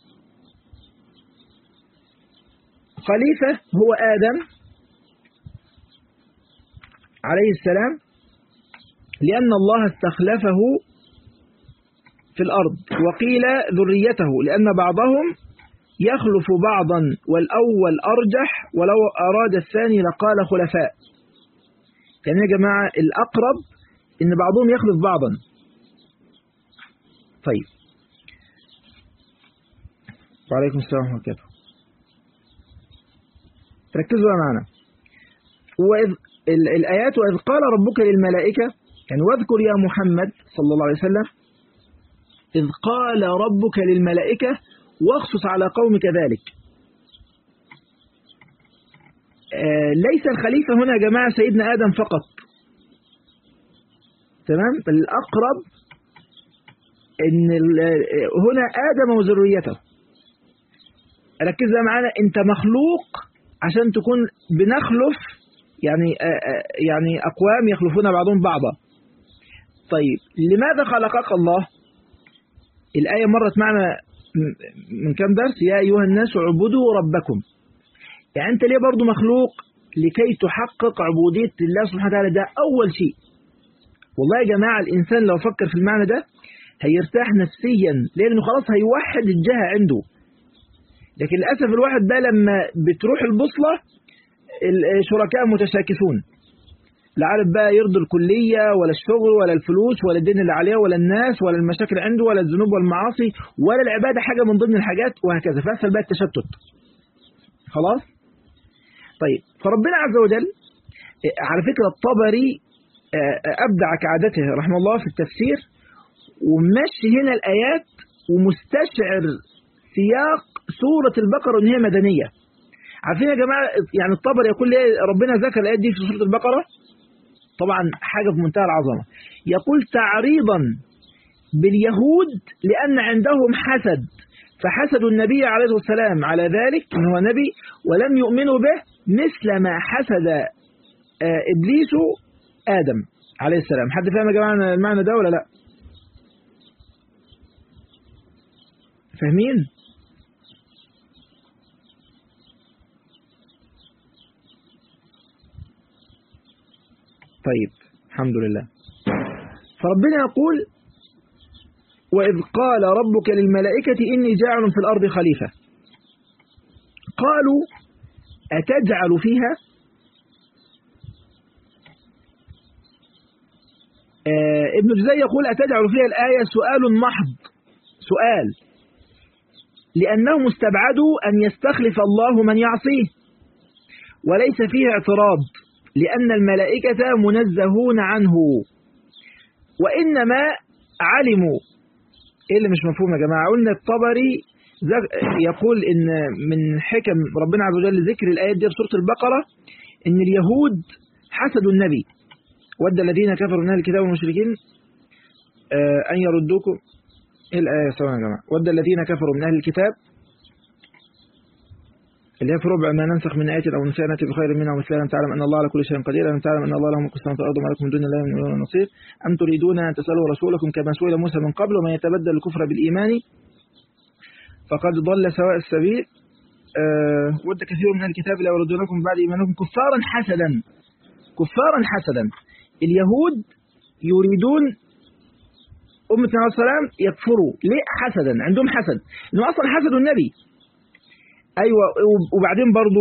خليفة هو آدم عليه السلام لأن الله استخلفه في الأرض وقيل ذريته لأن بعضهم يخلف بعضا والأول أرجح ولو أراد الثاني لقال خلفاء يعني يا جماعة الأقرب إن بعضهم يخلف بعضا طيب وعليكم السلام ورحمة الله وبركاته ركزوا بقى معنا وإذ ال- الآيات وإذ قال ربك للملائكة يعني واذكر يا محمد صلى الله عليه وسلم إذ قال ربك للملائكة واخصص على قومك ذلك آه ليس الخليفة هنا يا جماعة سيدنا آدم فقط تمام الأقرب إن هنا آدم وذريته ركز معانا أنت مخلوق عشان تكون بنخلف يعني آه يعني أقوام يخلفون بعضهم بعضا طيب لماذا خلقك الله الآية مرت معنا من كم درس يا أيها الناس اعبدوا ربكم يعني أنت ليه برضو مخلوق لكي تحقق عبودية الله سبحانه وتعالى ده أول شيء والله يا جماعة الإنسان لو فكر في المعنى ده هيرتاح نفسيا لأنه خلاص هيوحد الجهة عنده لكن للأسف الواحد ده لما بتروح البوصلة الشركاء متشاكسون لا عارف بقى يرضي الكلية ولا الشغل ولا الفلوس ولا الدين اللي عليه ولا الناس ولا المشاكل عنده ولا الذنوب والمعاصي ولا العبادة حاجة من ضمن الحاجات وهكذا فيحصل بقى التشتت خلاص طيب فربنا عز وجل على فكرة الطبري أبدع كعادته رحمه الله في التفسير ومشي هنا الآيات ومستشعر سياق سورة البقرة إن هي مدنية عارفين يا جماعة يعني الطبري يقول لي ربنا ذكر الآيات دي في سورة البقرة طبعا حاجة في منتهى العظمة يقول تعريضا باليهود لأن عندهم حسد فحسدوا النبي عليه الصلاة والسلام على ذلك إن هو نبي ولم يؤمنوا به مثل ما حسد إبليس آدم عليه السلام حد فاهم يا جماعة المعنى ده ولا لا فاهمين طيب الحمد لله فربنا يقول وإذ قال ربك للملائكة إني جاعل في الأرض خليفة قالوا أتجعل فيها آه ابن جزي يقول أتجعل فيها الآية سؤال محض سؤال لأنهم استبعدوا أن يستخلف الله من يعصيه وليس فيه اعتراض لأن الملائكة منزهون عنه وإنما علموا إيه اللي مش مفهوم يا جماعة قلنا الطبري يقول إن من حكم ربنا عز وجل ذكر الآيات دي في سورة البقرة إن اليهود حسدوا النبي ود الذين كفروا من أهل الكتاب والمشركين أن يردوكم إيه الآية سواء يا جماعة ود الذين كفروا من أهل الكتاب اللي هي في ربع ما ننسخ من آية أو نسيها نأتي بخير منها ومثلها لم تعلم أن الله على كل شيء قدير لم تعلم أن الله له ملك السماوات والأرض وما لكم من دون الله من ولي نصير أم تريدون أن تسألوا رسولكم كما سئل موسى من قبل ومن يتبدل الكفر بالإيمان فقد ضل سواء السبيل أه ود كثير من الكتاب لا يردونكم بعد إيمانكم كفارا حسدا كفارا حسدا اليهود يريدون أمة النبي صلى الله عليه وسلم يكفروا ليه حسدا عندهم حسد إنه أصلا حسدوا النبي أيوة وبعدين برضو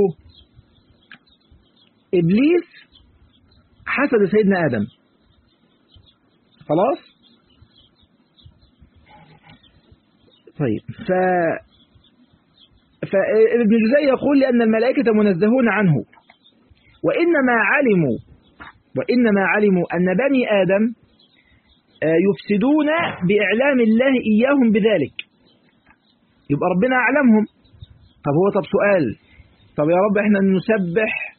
إبليس حسد سيدنا آدم خلاص طيب ف فابن جزي يقول لأن الملائكة منزهون عنه وإنما علموا وإنما علموا أن بني آدم يفسدون بإعلام الله إياهم بذلك يبقى ربنا أعلمهم طب هو طب سؤال طب يا رب احنا نسبح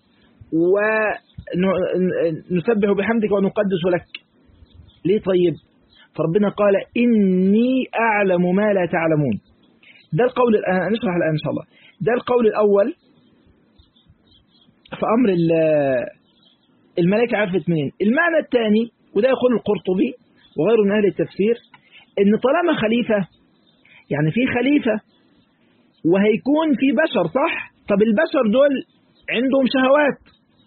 ونسبح بحمدك ونقدس لك ليه طيب فربنا قال إني أعلم ما لا تعلمون ده القول الآن نشرح الآن إن شاء الله ده القول الأول في أمر الملائكة عرفت منين المعنى الثاني وده يقول القرطبي وغيره من أهل التفسير إن طالما خليفة يعني في خليفة وهيكون في بشر صح طب البشر دول عندهم شهوات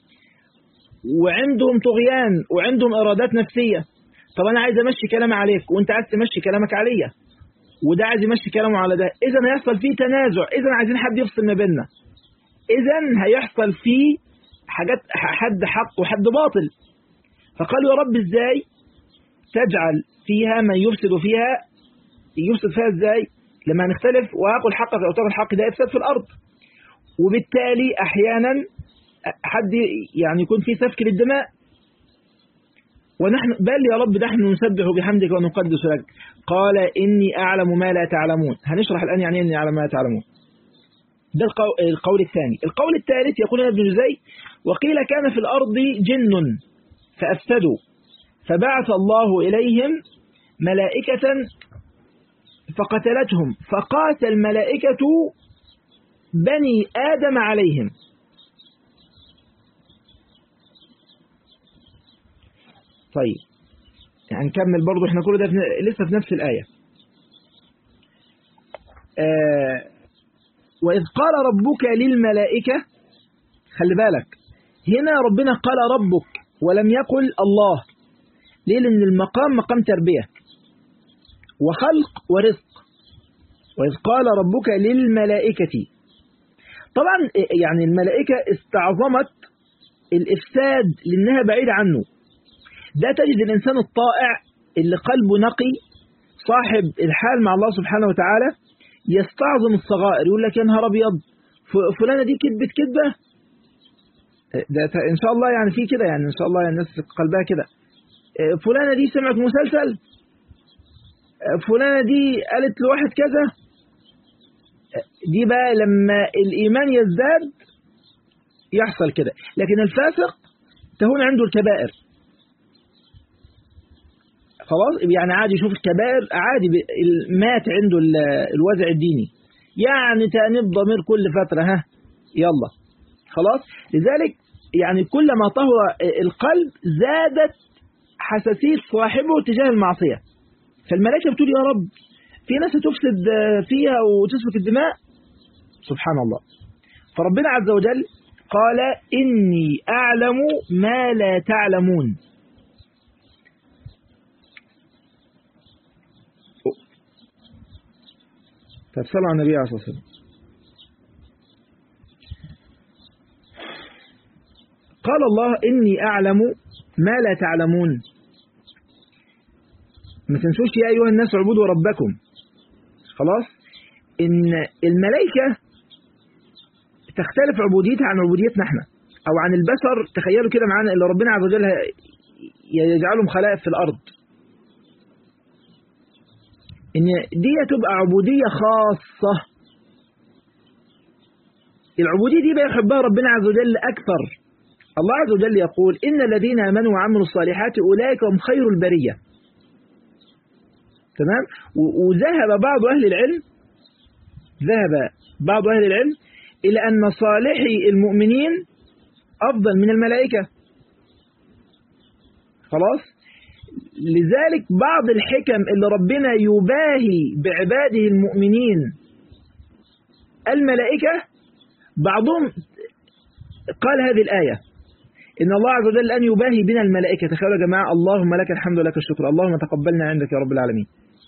وعندهم طغيان وعندهم إرادات نفسية طب أنا عايز أمشي كلامي عليك وأنت عايز تمشي كلامك عليا وده عايز يمشي كلامه على ده إذا هيحصل فيه تنازع إذا عايزين حد يفصل ما بيننا إذا هيحصل فيه حاجات حد حق وحد باطل فقالوا يا رب إزاي تجعل فيها من يفسد فيها يفسد فيها إزاي لما نختلف وأقول حقك أو تقول حقي ده إفساد في الأرض وبالتالي أحيانا حد يعني يكون في سفك للدماء ونحن بل يا رب نحن نسبح بحمدك ونقدس لك قال إني أعلم ما لا تعلمون هنشرح الآن يعني إني أعلم ما لا تعلمون ده القول الثاني القول الثالث يقول ابن جزي وقيل كان في الأرض جن فأفسدوا فبعث الله إليهم ملائكة فقتلتهم فقاتل الملائكة بني آدم عليهم طيب يعني نكمل برضو احنا كل ده في لسه في نفس الآية آه وإذ قال ربك للملائكة خلي بالك هنا ربنا قال ربك ولم يقل الله ليه لأن المقام مقام تربية وخلق ورزق وإذ قال ربك للملائكة طبعا يعني الملائكة استعظمت الإفساد لأنها بعيدة عنه ده تجد الإنسان الطائع اللي قلبه نقي صاحب الحال مع الله سبحانه وتعالى يستعظم الصغائر يقول لك يا نهار أبيض فلانة دي كذبت كذبة ده إن شاء الله يعني في كده يعني إن شاء الله يعني الناس قلبها كده فلانة دي سمعت مسلسل فلانة دي قالت لواحد كذا دي بقى لما الإيمان يزداد يحصل كده لكن الفاسق تهون عنده الكبائر خلاص يعني عادي يشوف الكبائر عادي مات عنده الوازع الديني يعني تأنيب ضمير كل فترة ها يلا خلاص لذلك يعني كلما طهر القلب زادت حساسية صاحبه تجاه المعصية فالملائكة بتقول يا رب في ناس تفسد فيها وتسفك الدماء سبحان الله فربنا عز وجل قال إني أعلم ما لا تعلمون فصلى على النبي عليه الصلاة والسلام قال الله إني أعلم ما لا تعلمون ما تنسوش يا أيها الناس اعبدوا ربكم خلاص إن الملائكة تختلف عبوديتها عن عبوديتنا احنا أو عن البشر تخيلوا كده معانا اللي ربنا عز وجل يجعلهم خلائق في الأرض إن دي تبقى عبودية خاصة العبودية دي بيحبها ربنا عز وجل أكثر الله عز وجل يقول إن الذين آمنوا وعملوا الصالحات أولئك هم خير البرية تمام وذهب بعض أهل العلم ذهب بعض أهل العلم إلى أن صالحي المؤمنين أفضل من الملائكة خلاص لذلك بعض الحكم اللي ربنا يباهي بعباده المؤمنين الملائكة بعضهم قال هذه الآية إن الله عز وجل أن يباهي بنا الملائكة تخيلوا يا جماعة اللهم لك الحمد ولك الشكر اللهم تقبلنا عندك يا رب العالمين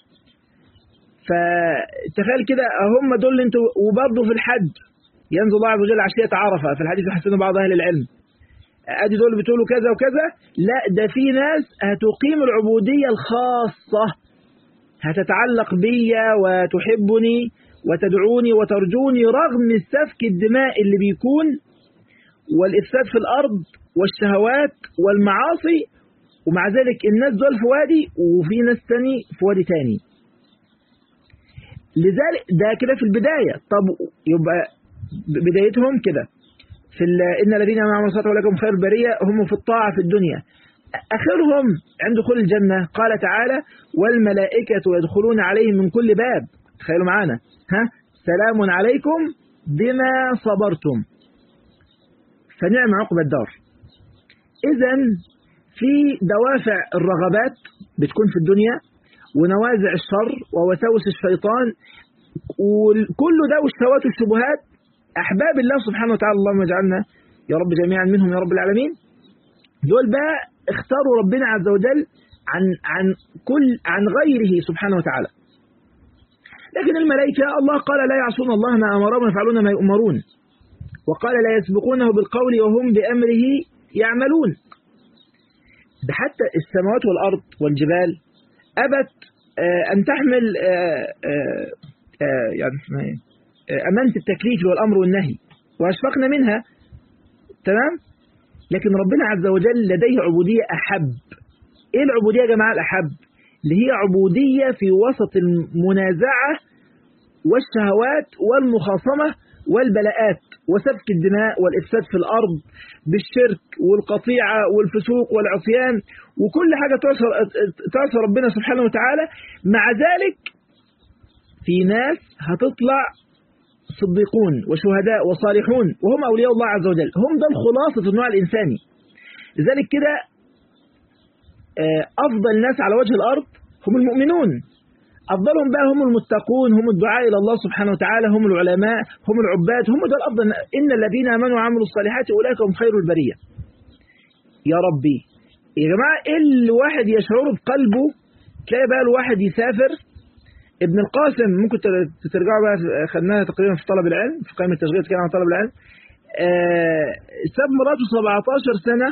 فتخيل كده هم دول انتوا وبرضه في الحج ينزل الله عز وجل عشية عرفة في الحديث يحسن بعض أهل العلم ادي دول بتقولوا كذا وكذا لا ده في ناس هتقيم العبودية الخاصة هتتعلق بي وتحبني وتدعوني وترجوني رغم سفك الدماء اللي بيكون والإفساد في الأرض والشهوات والمعاصي ومع ذلك الناس دول في وادي وفي ناس تاني في وادي تاني لذلك ده كده في البداية طب يبقى بدايتهم كده في إن الذين معهم الصلاة ولكم خير البرية هم في الطاعة في الدنيا آخرهم عند دخول الجنة قال تعالى والملائكة يدخلون عليهم من كل باب تخيلوا معانا ها سلام عليكم بما صبرتم فنعم عقب الدار إذا في دوافع الرغبات بتكون في الدنيا ونوازع الشر ووساوس الشيطان وكل ده والشهوات والشبهات أحباب الله سبحانه وتعالى اللهم اجعلنا يا رب جميعا منهم يا رب العالمين دول بقى اختاروا ربنا عز وجل عن عن كل عن غيره سبحانه وتعالى لكن الملائكة الله قال لا يعصون الله ما أمرهم ويفعلون ما يؤمرون وقال لا يسبقونه بالقول وهم بأمره يعملون ده حتى السماوات والأرض والجبال أبت أن تحمل يعني أمانة التكليف والأمر والنهي وأشفقنا منها تمام لكن ربنا عز وجل لديه عبودية أحب ايه العبودية يا جماعة الأحب اللي هي عبودية في وسط المنازعة والشهوات والمخاصمة والبلاءات وسفك الدماء والإفساد في الأرض بالشرك والقطيعة والفسوق والعصيان وكل حاجة تعصى تعصى ربنا سبحانه وتعالى مع ذلك في ناس هتطلع صديقون وشهداء وصالحون وهم أولياء الله عز وجل هم ده الخلاصة النوع الإنساني لذلك كده أفضل ناس على وجه الأرض هم المؤمنون أفضلهم بقى هم المتقون هم الدعاء إلى الله سبحانه وتعالى هم العلماء هم العباد هم ده الأفضل إن الذين آمنوا وعملوا الصالحات أولئك هم خير البرية يا ربي يا جماعة إيه الواحد يشعر بقلبه تلاقي بقى الواحد يسافر ابن القاسم ممكن ترجعوا بقى خدناها تقريبا في طلب العلم في قائمة التشغيل كده عن طلب العلم آه ساب مراته 17 سنة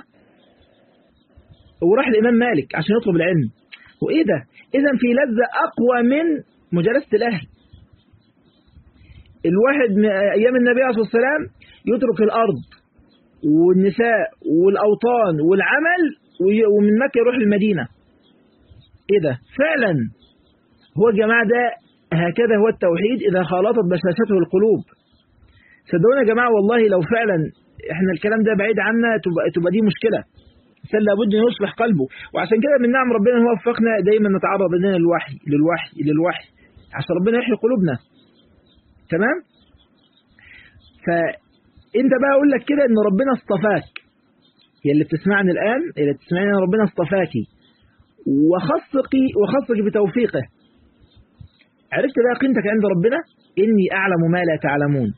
وراح الإمام مالك عشان يطلب العلم وإيه ده إذا في لذة أقوى من مجالسة الأهل الواحد أيام النبي عليه الصلاة والسلام يترك الأرض والنساء والأوطان والعمل ومن مكة يروح المدينة إيه ده فعلا هو الجماعة ده هكذا هو التوحيد إذا خالطت بشاشته القلوب صدقونا يا جماعة والله لو فعلا احنا الكلام ده بعيد عنا تبقى, تبقى دي مشكلة الإنسان لابد أن يصلح قلبه وعشان كده من نعم ربنا هو وفقنا دايما نتعرض لنا للوحي للوحي للوحي عشان ربنا يحيي قلوبنا تمام فانت بقى اقول لك كده ان ربنا اصطفاك يا اللي بتسمعني الان اللي بتسمعني ربنا اصطفاكي وخصك وخصك بتوفيقه عرفت بقى قيمتك عند ربنا اني اعلم ما لا تعلمون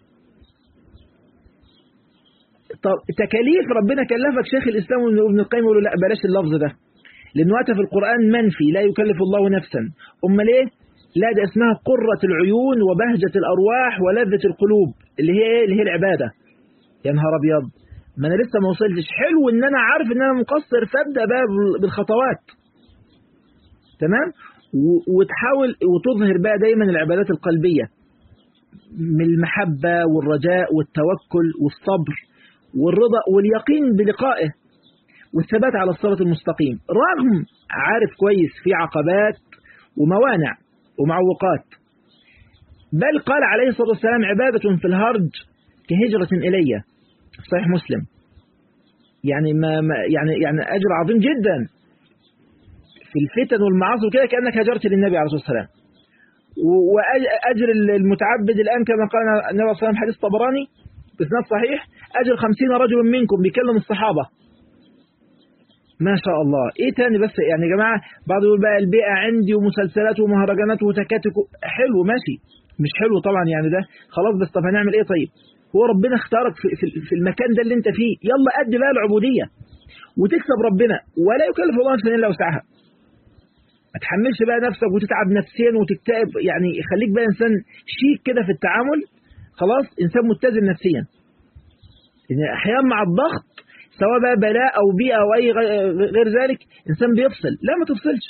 طب تكاليف ربنا كلفك شيخ الإسلام ابن القيم يقول لا بلاش اللفظ ده لأنه أتى في القرآن منفي لا يكلف الله نفسا أما ليه لا ده اسمها قرة العيون وبهجة الأرواح ولذة القلوب اللي هي ايه اللي هي العبادة يا نهار أبيض ما أنا لسه ما وصلتش حلو إن أنا عارف إن أنا مقصر فابدأ بقى بالخطوات تمام وتحاول وتظهر بقى دايما العبادات القلبية من المحبة والرجاء والتوكل والصبر والرضا واليقين بلقائه والثبات على الصراط المستقيم رغم عارف كويس في عقبات وموانع ومعوقات بل قال عليه الصلاة والسلام عبادة في الهرج كهجرة إلي صحيح مسلم يعني ما ما يعني يعني أجر عظيم جدا في الفتن والمعاصي وكده كأنك هجرت للنبي عليه الصلاة والسلام وأجر المتعبد الآن كما قال النبي صلى الله عليه وسلم حديث طبراني بإسناد صحيح أجر خمسين رجل منكم بيكلم الصحابة ما شاء الله ايه تاني بس يعني يا جماعة بعض يقول بقى البيئة عندي ومسلسلات ومهرجانات وتكاتك حلو ماشي مش حلو طبعا يعني ده خلاص بس طب هنعمل ايه طيب هو ربنا اختارك في, في, في المكان ده اللي انت فيه يلا قد بقى العبودية وتكسب ربنا ولا يكلف الله نفسا الا وسعها ما تحملش بقى نفسك وتتعب نفسيا وتكتئب يعني خليك بقى انسان شيك كده في التعامل خلاص انسان متزن نفسيا يعني احيانا مع الضغط سواء بقى بلاء او بيئه او اي غير ذلك انسان بيفصل لا ما تفصلش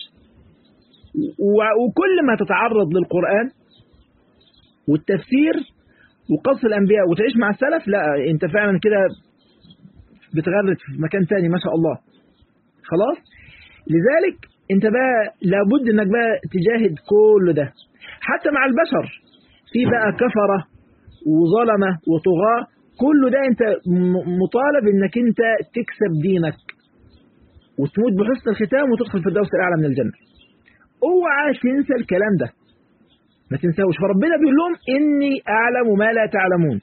وكل ما تتعرض للقران والتفسير وقص الانبياء وتعيش مع السلف لا انت فعلا كده بتغرد في مكان تاني ما شاء الله خلاص لذلك انت بقى لابد انك بقى تجاهد كل ده حتى مع البشر في بقى كفره وظلمه وطغاه كل ده انت مطالب انك انت تكسب دينك وتموت بحسن الختام وتدخل في الدوس الاعلى من الجنه اوعى تنسى الكلام ده ما تنساوش فربنا بيقول لهم اني اعلم ما لا تعلمون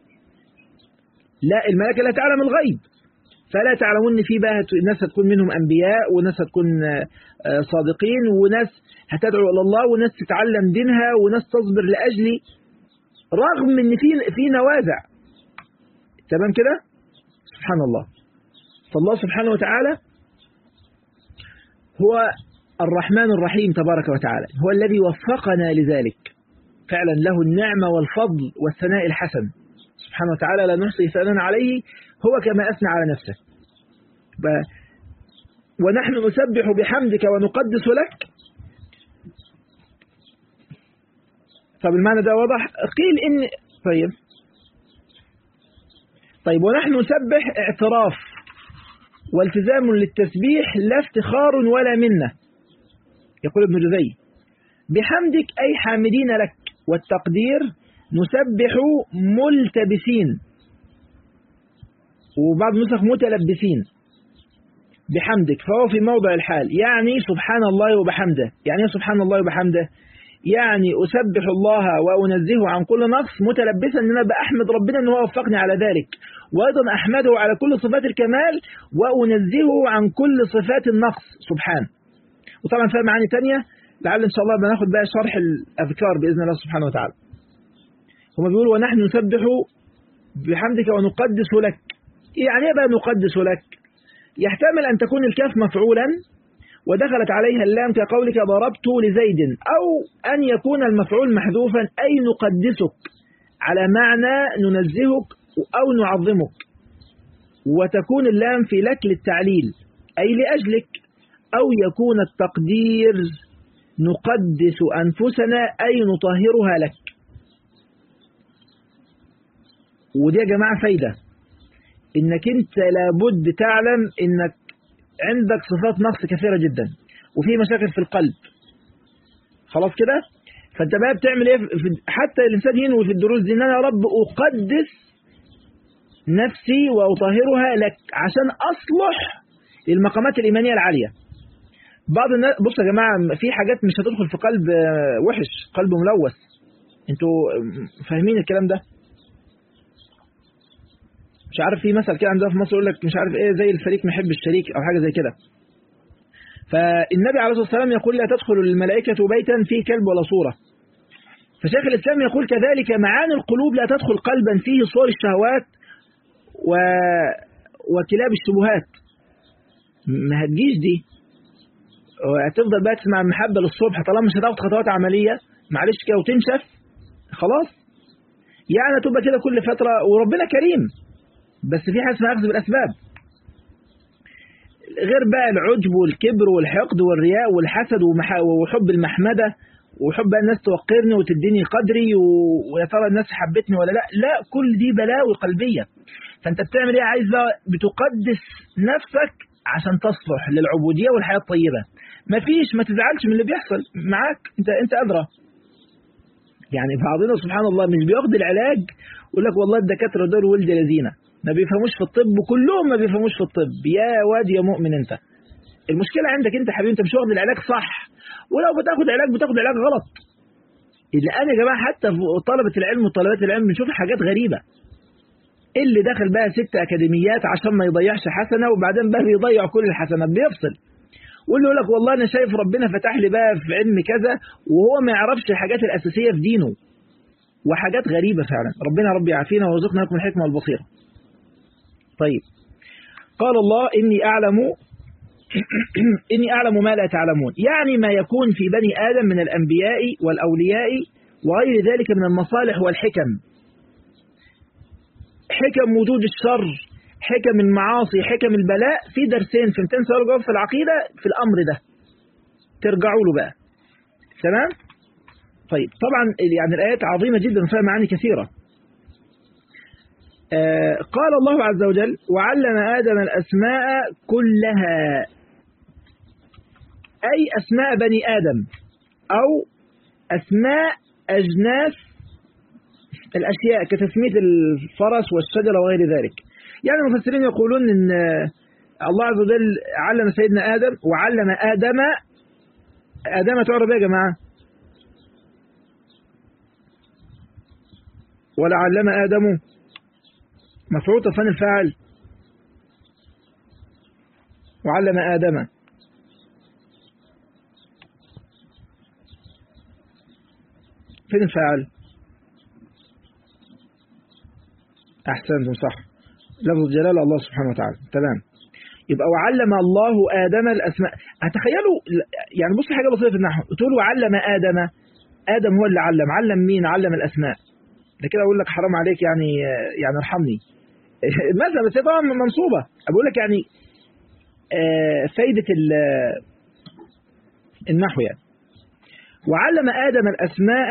لا الملائكه لا تعلم الغيب فلا تعلمون ان في بقى ناس هتكون منهم انبياء وناس هتكون صادقين وناس هتدعو الى الله وناس تتعلم دينها وناس تصبر لاجلي رغم ان في في نوازع تمام كده سبحان الله فالله سبحانه وتعالى هو الرحمن الرحيم تبارك وتعالى هو الذي وفقنا لذلك فعلا له النعمة والفضل والثناء الحسن سبحانه وتعالى لا نحصي ثناء عليه هو كما أثنى على نفسه ونحن نسبح بحمدك ونقدس لك طب المعنى ده واضح قيل إن طيب طيب ونحن نسبح اعتراف والتزام للتسبيح لا افتخار ولا منة يقول ابن جزي بحمدك أي حامدين لك والتقدير نسبح ملتبسين وبعض نسخ متلبسين بحمدك فهو في موضع الحال يعني سبحان الله وبحمده يعني سبحان الله وبحمده يعني أسبح الله وأنزهه عن كل نقص متلبسا أن أنا بأحمد ربنا أنه وفقني على ذلك وأيضا أحمده على كل صفات الكمال وأنزهه عن كل صفات النقص سبحانه وطبعا فيها معاني تانية لعل إن شاء الله بناخد بقى شرح الأذكار بإذن الله سبحانه وتعالى هما بيقولوا ونحن نسبح بحمدك ونقدس لك يعني ايه بقى نقدس لك يحتمل أن تكون الكاف مفعولا ودخلت عليها اللام كقولك ضربت لزيد أو أن يكون المفعول محذوفا أي نقدسك على معنى ننزهك أو نعظمك وتكون اللام في لك للتعليل أي لأجلك أو يكون التقدير نقدس أنفسنا أي نطهرها لك ودي يا جماعة فايدة إنك أنت لابد تعلم إنك عندك صفات نقص كثيرة جدا وفي مشاكل في القلب خلاص كده فانت بقى بتعمل ايه حتى الانسان ينوي في الدروس دي ان انا يا رب اقدس نفسي واطهرها لك عشان اصلح للمقامات الايمانيه العاليه بعض الناس بصوا يا جماعه في حاجات مش هتدخل في قلب وحش قلب ملوث انتوا فاهمين الكلام ده مش عارف في مثل كده عندنا في مصر يقول لك مش عارف ايه زي الفريق محب الشريك او حاجه زي كده فالنبي عليه الصلاه والسلام يقول لا تدخل الملائكه بيتا فيه كلب ولا صوره فشيخ الاسلام يقول كذلك معاني القلوب لا تدخل قلبا فيه صور الشهوات و... وكلاب الشبهات ما هتجيش دي هتفضل بقى تسمع المحبه للصبح طالما مش هتاخد خطوات عمليه معلش كده وتنشف خلاص يعني تبقى كده كل فتره وربنا كريم بس في حاجه اسمها اخذ بالاسباب غير بقى العجب والكبر والحقد والرياء والحسد وحب المحمده وحب الناس توقرني وتديني قدري ويا ترى الناس حبتني ولا لا لا كل دي بلاوي قلبيه فانت بتعمل ايه عايز بقى بتقدس نفسك عشان تصلح للعبوديه والحياه الطيبه مفيش ما تزعلش من اللي بيحصل معاك انت انت ادرى يعني بعضنا سبحان الله مش بياخد العلاج يقول لك والله الدكاتره دول ولد لذينه ما بيفهموش في الطب كلهم ما بيفهموش في الطب يا واد يا مؤمن انت المشكله عندك انت حبيبي انت مش واخد العلاج صح ولو بتاخد علاج بتاخد علاج غلط الان يا جماعه حتى في طلبه العلم وطالبات العلم بنشوف حاجات غريبه اللي داخل بقى ست اكاديميات عشان ما يضيعش حسنه وبعدين بقى بيضيع كل الحسنات بيفصل واللي يقول لك والله انا شايف ربنا فتح لي بقى في علم كذا وهو ما يعرفش الحاجات الاساسيه في دينه وحاجات غريبه فعلا ربنا رب يعافينا ويرزقنا لكم الحكمه والبصيره طيب قال الله إني أعلم إني أعلم ما لا تعلمون يعني ما يكون في بني آدم من الأنبياء والأولياء وغير ذلك من المصالح والحكم حكم وجود الشر حكم المعاصي حكم البلاء في درسين في 200 سؤال جواب في العقيدة في الأمر ده ترجعوا له بقى تمام طيب طبعا يعني الآيات عظيمة جدا وفيها معاني كثيرة آه قال الله عز وجل وعلم آدم الأسماء كلها أي أسماء بني آدم أو أسماء أجناس الأشياء كتسمية الفرس والشجرة وغير ذلك يعني المفسرين يقولون أن الله عز وجل علم سيدنا آدم وعلم آدم آدم تعرف يا جماعة ولا علم آدم مفعول طفان الفاعل وعلم آدم فين الفاعل أحسنتم صح لفظ الجلالة الله سبحانه وتعالى تمام يبقى وعلم الله آدم الأسماء هتخيلوا يعني بص حاجة بسيطة في النحو تقول وعلم آدم آدم هو اللي علم علم مين علم الأسماء ده كده أقول لك حرام عليك يعني يعني ارحمني مثلا بس طبعا منصوبة بقول لك يعني فايدة النحو يعني وعلم آدم الأسماء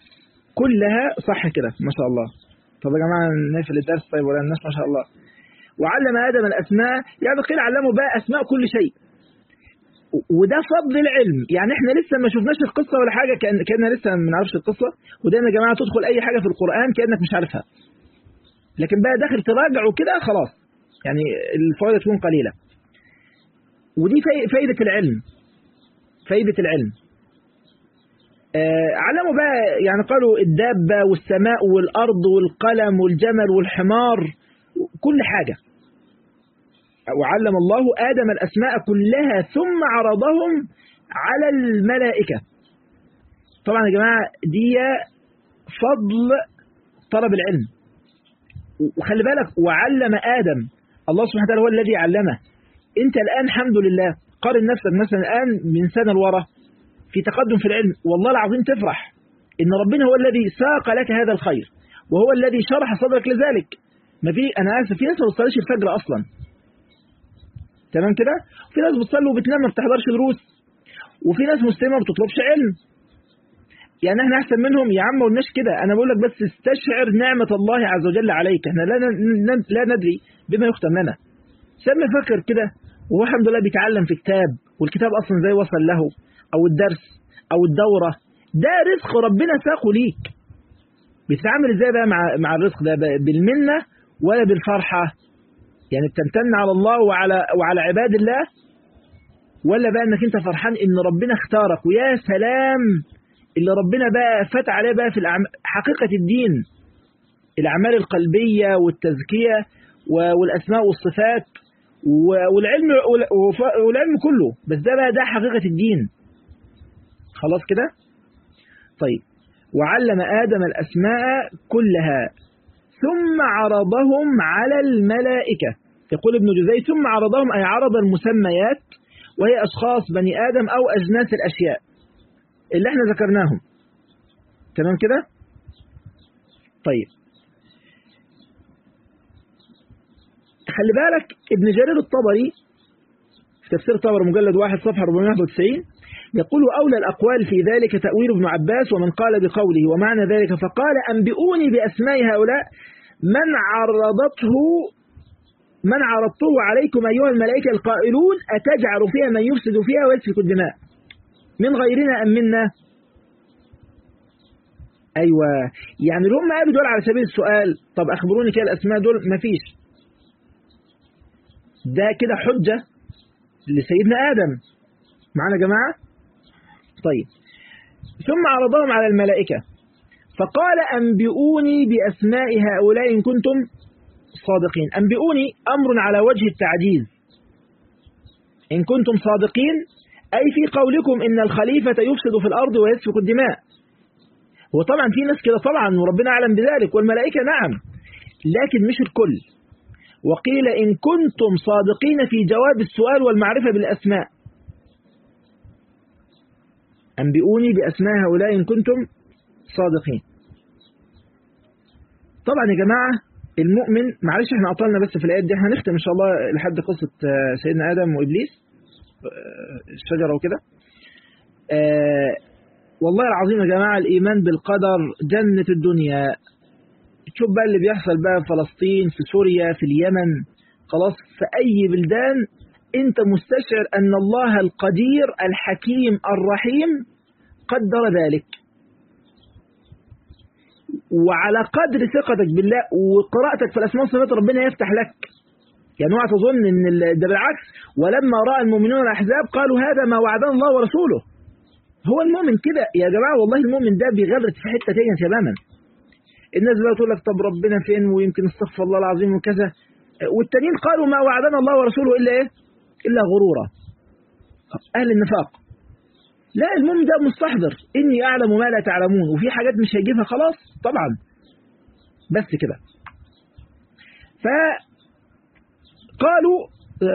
كلها صح كده ما شاء الله طب يا جماعة نقفل الدرس طيب ولا الناس ما شاء الله وعلم آدم الأسماء يعني قيل علمه بقى أسماء كل شيء وده فضل العلم يعني احنا لسه ما شفناش القصة ولا حاجة كأن كأننا لسه ما نعرفش القصة ودايما يا جماعة تدخل أي حاجة في القرآن كأنك مش عارفها لكن بقى داخل تراجع وكده خلاص يعني الفوائد تكون قليلة ودي فايدة العلم فايدة العلم آه علموا بقى يعني قالوا الدابة والسماء والأرض والقلم والجمل والحمار كل حاجة وعلم الله آدم الأسماء كلها ثم عرضهم على الملائكة طبعا يا جماعة دي فضل طلب العلم وخلي بالك وعلم آدم الله سبحانه وتعالى هو الذي علمه انت الآن الحمد لله قارن نفسك مثلا الآن من سنة لورا في تقدم في العلم والله العظيم تفرح ان ربنا هو الذي ساق لك هذا الخير وهو الذي شرح صدرك لذلك ما في انا اسف في ناس ما بتصليش الفجر اصلا تمام كده في ناس بتصلي وبتنام ما بتحضرش دروس وفي ناس مسلمه ما بتطلبش علم يعني احنا احسن منهم يا عم ما قلناش كده انا بقول لك بس استشعر نعمه الله عز وجل عليك احنا لا لا ندري بما يختم لنا سمي فكر كده وهو الحمد لله بيتعلم في كتاب والكتاب اصلا زي وصل له او الدرس او الدوره ده رزق ربنا ساقه ليك بتتعامل ازاي بقى مع مع الرزق ده بالمنه ولا بالفرحه يعني بتمتن على الله وعلى وعلى عباد الله ولا بقى انك انت فرحان ان ربنا اختارك ويا سلام اللي ربنا بقى فات عليه بقى في الأعم... حقيقة الدين الأعمال القلبية والتزكية والأسماء والصفات والعلم والعلم كله بس ده بقى ده حقيقة الدين خلاص كده طيب وعلم آدم الأسماء كلها ثم عرضهم على الملائكة يقول ابن جزي ثم عرضهم أي عرض المسميات وهي أشخاص بني آدم أو أجناس الأشياء اللي احنا ذكرناهم تمام كده طيب خلي بالك ابن جرير الطبري في تفسير طبر مجلد واحد صفحة 491 يقول أولى الأقوال في ذلك تأويل ابن عباس ومن قال بقوله ومعنى ذلك فقال أنبئوني بأسماء هؤلاء من عرضته من عرضته عليكم أيها الملائكة القائلون أتجعل فيها من يفسد فيها ويسفك الدماء من غيرنا أم منا أيوة يعني اللي هم قالوا دول على سبيل السؤال طب أخبروني كده الأسماء دول مفيش ده كده حجة لسيدنا آدم معنا يا جماعة طيب ثم عرضهم على الملائكة فقال أنبئوني بأسماء هؤلاء إن كنتم صادقين أنبئوني أمر على وجه التعجيز إن كنتم صادقين أي في قولكم إن الخليفة يفسد في الأرض ويسفك الدماء هو طبعا في ناس كده طبعا وربنا أعلم بذلك والملائكة نعم لكن مش الكل وقيل إن كنتم صادقين في جواب السؤال والمعرفة بالأسماء أنبئوني بأسماء هؤلاء إن كنتم صادقين طبعا يا جماعة المؤمن معلش احنا أطلنا بس في الآيات دي هنختم إن شاء الله لحد قصة سيدنا آدم وإبليس الشجرة وكده آه والله العظيم يا جماعة الإيمان بالقدر جنة الدنيا تشوف بقى اللي بيحصل بقى في فلسطين في سوريا في اليمن خلاص في أي بلدان أنت مستشعر أن الله القدير الحكيم الرحيم قدر ذلك وعلى قدر ثقتك بالله وقراءتك في الأسماء والصفات ربنا يفتح لك يعني اوعى تظن ان ده بالعكس ولما راى المؤمنون الاحزاب قالوا هذا ما وعدنا الله ورسوله هو المؤمن كده يا جماعه والله المؤمن ده بيغرد في حته تانية تماما الناس بقى تقول لك طب ربنا فين ويمكن استغفر الله العظيم وكذا والتانيين قالوا ما وعدنا الله ورسوله الا ايه الا غرورا اهل النفاق لا المؤمن ده مستحضر اني اعلم ما لا تعلمون وفي حاجات مش هيجيبها خلاص طبعا بس كده ف قالوا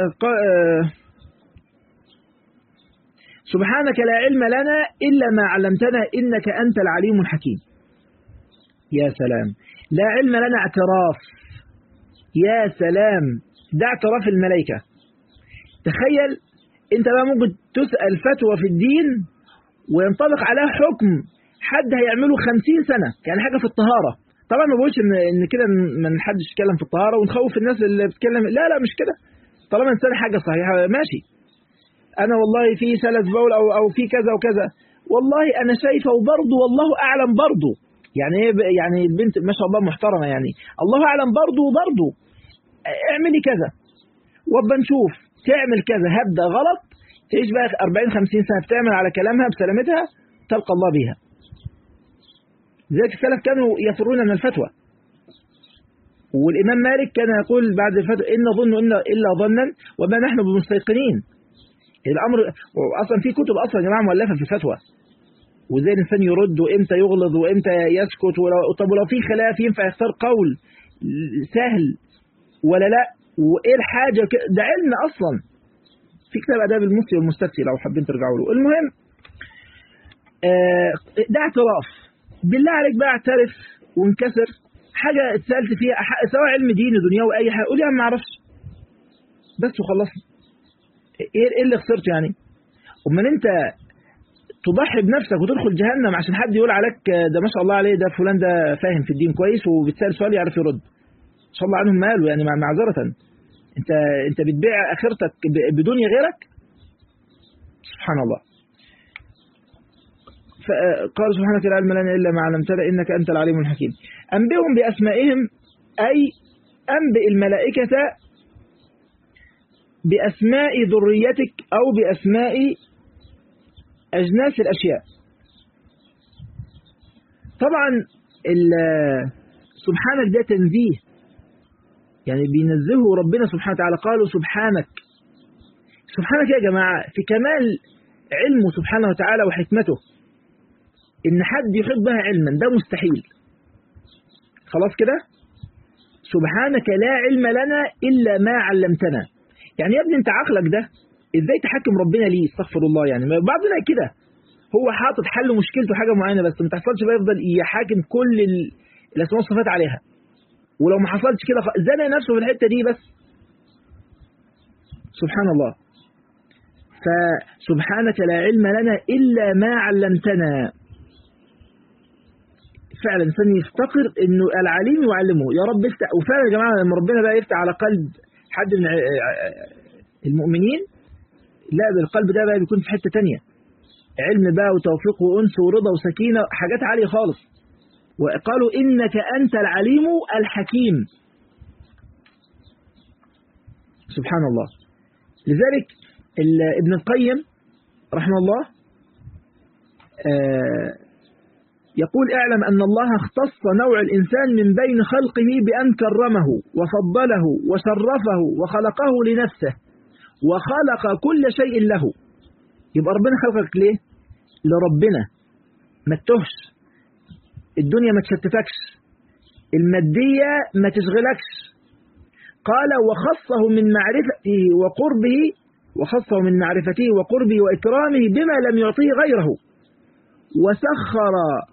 سبحانك لا علم لنا إلا ما علمتنا إنك أنت العليم الحكيم يا سلام لا علم لنا اعتراف يا سلام ده اعتراف الملائكة تخيل انت بقى ممكن تسأل فتوى في الدين وينطبق عليها حكم حد هيعمله خمسين سنة يعني حاجة في الطهارة طبعا ما بقولش ان ان كده ما حدش يتكلم في الطهاره ونخوف الناس اللي بتتكلم لا لا مش كده طالما انسان حاجه صحيحه ماشي انا والله في سلس بول او او في كذا وكذا والله انا شايفه وبرضه والله اعلم برضه يعني ايه يعني البنت ما شاء الله محترمه يعني الله اعلم برضه وبرضه اعملي كذا وابقى نشوف تعمل كذا هبدا غلط تعيش بقى 40 50 سنه بتعمل على كلامها بسلامتها تلقى الله بها لذلك السلف كانوا يفرون من الفتوى والإمام مالك كان يقول بعد الفتوى إن ظن إلا, إلا ظنا وما نحن بمستيقنين الأمر أصلا في كتب أصلا يا جماعة مؤلفة في الفتوى وإزاي الإنسان يرد وإمتى يغلظ وإمتى يسكت ولو طب ولو في خلاف ينفع يختار قول سهل ولا لا وإيه الحاجة ده علم أصلا في كتاب آداب المفتي والمستفتي لو حابين ترجعوا له المهم آه ده اعتراف بالله عليك بقى اعترف وانكسر حاجة اتسألت فيها سواء علم ديني دنيوي أي حاجة قول يا ما اعرفش بس وخلصنا ايه اللي خسرته يعني امال انت تضحي بنفسك وتدخل جهنم عشان حد يقول عليك ده ما شاء الله عليه ده فلان ده فاهم في الدين كويس وبتسأل سؤال يعرف يرد ان شاء الله عنهم ماله يعني معذرة انت انت بتبيع اخرتك بدنيا غيرك سبحان الله فقال سبحانك لا علم لنا إلا ما علمتنا إنك أنت العليم الحكيم أنبئهم بأسمائهم أي أنبئ الملائكة بأسماء ذريتك أو بأسماء أجناس الأشياء طبعا سبحانك ده تنزيه يعني بينزهه ربنا سبحانه وتعالى قالوا سبحانك سبحانك يا جماعة في كمال علمه سبحانه وتعالى وحكمته إن حد يحيط بها علما ده مستحيل خلاص كده سبحانك لا علم لنا إلا ما علمتنا يعني يا ابني انت عقلك ده ازاي تحكم ربنا ليه استغفر الله يعني بعضنا كده هو حاطط حل مشكلته حاجة معينة بس ما تحصلش بقى يفضل يحاكم كل الاسماء والصفات عليها ولو ما حصلش كده زنق نفسه في الحتة دي بس سبحان الله فسبحانك لا علم لنا إلا ما علمتنا فعلا الانسان يفتقر انه العليم يعلمه يا رب افتح وفعلا يا جماعه لما ربنا بقى يفتح على قلب حد من المؤمنين لا بالقلب ده بقى بيكون في حته ثانيه علم بقى وتوفيق وانس ورضا وسكينه حاجات عاليه خالص وقالوا انك انت العليم الحكيم سبحان الله لذلك ابن القيم رحمه الله آه يقول اعلم أن الله اختص نوع الإنسان من بين خلقه بأن كرمه وفضله وشرفه وخلقه لنفسه وخلق كل شيء له يبقى ربنا خلقك ليه؟ لربنا ما تتهش الدنيا ما تشتتكش المادية ما تشغلكش قال وخصه من معرفته وقربه وخصه من معرفته وقربه وإكرامه بما لم يعطيه غيره وسخر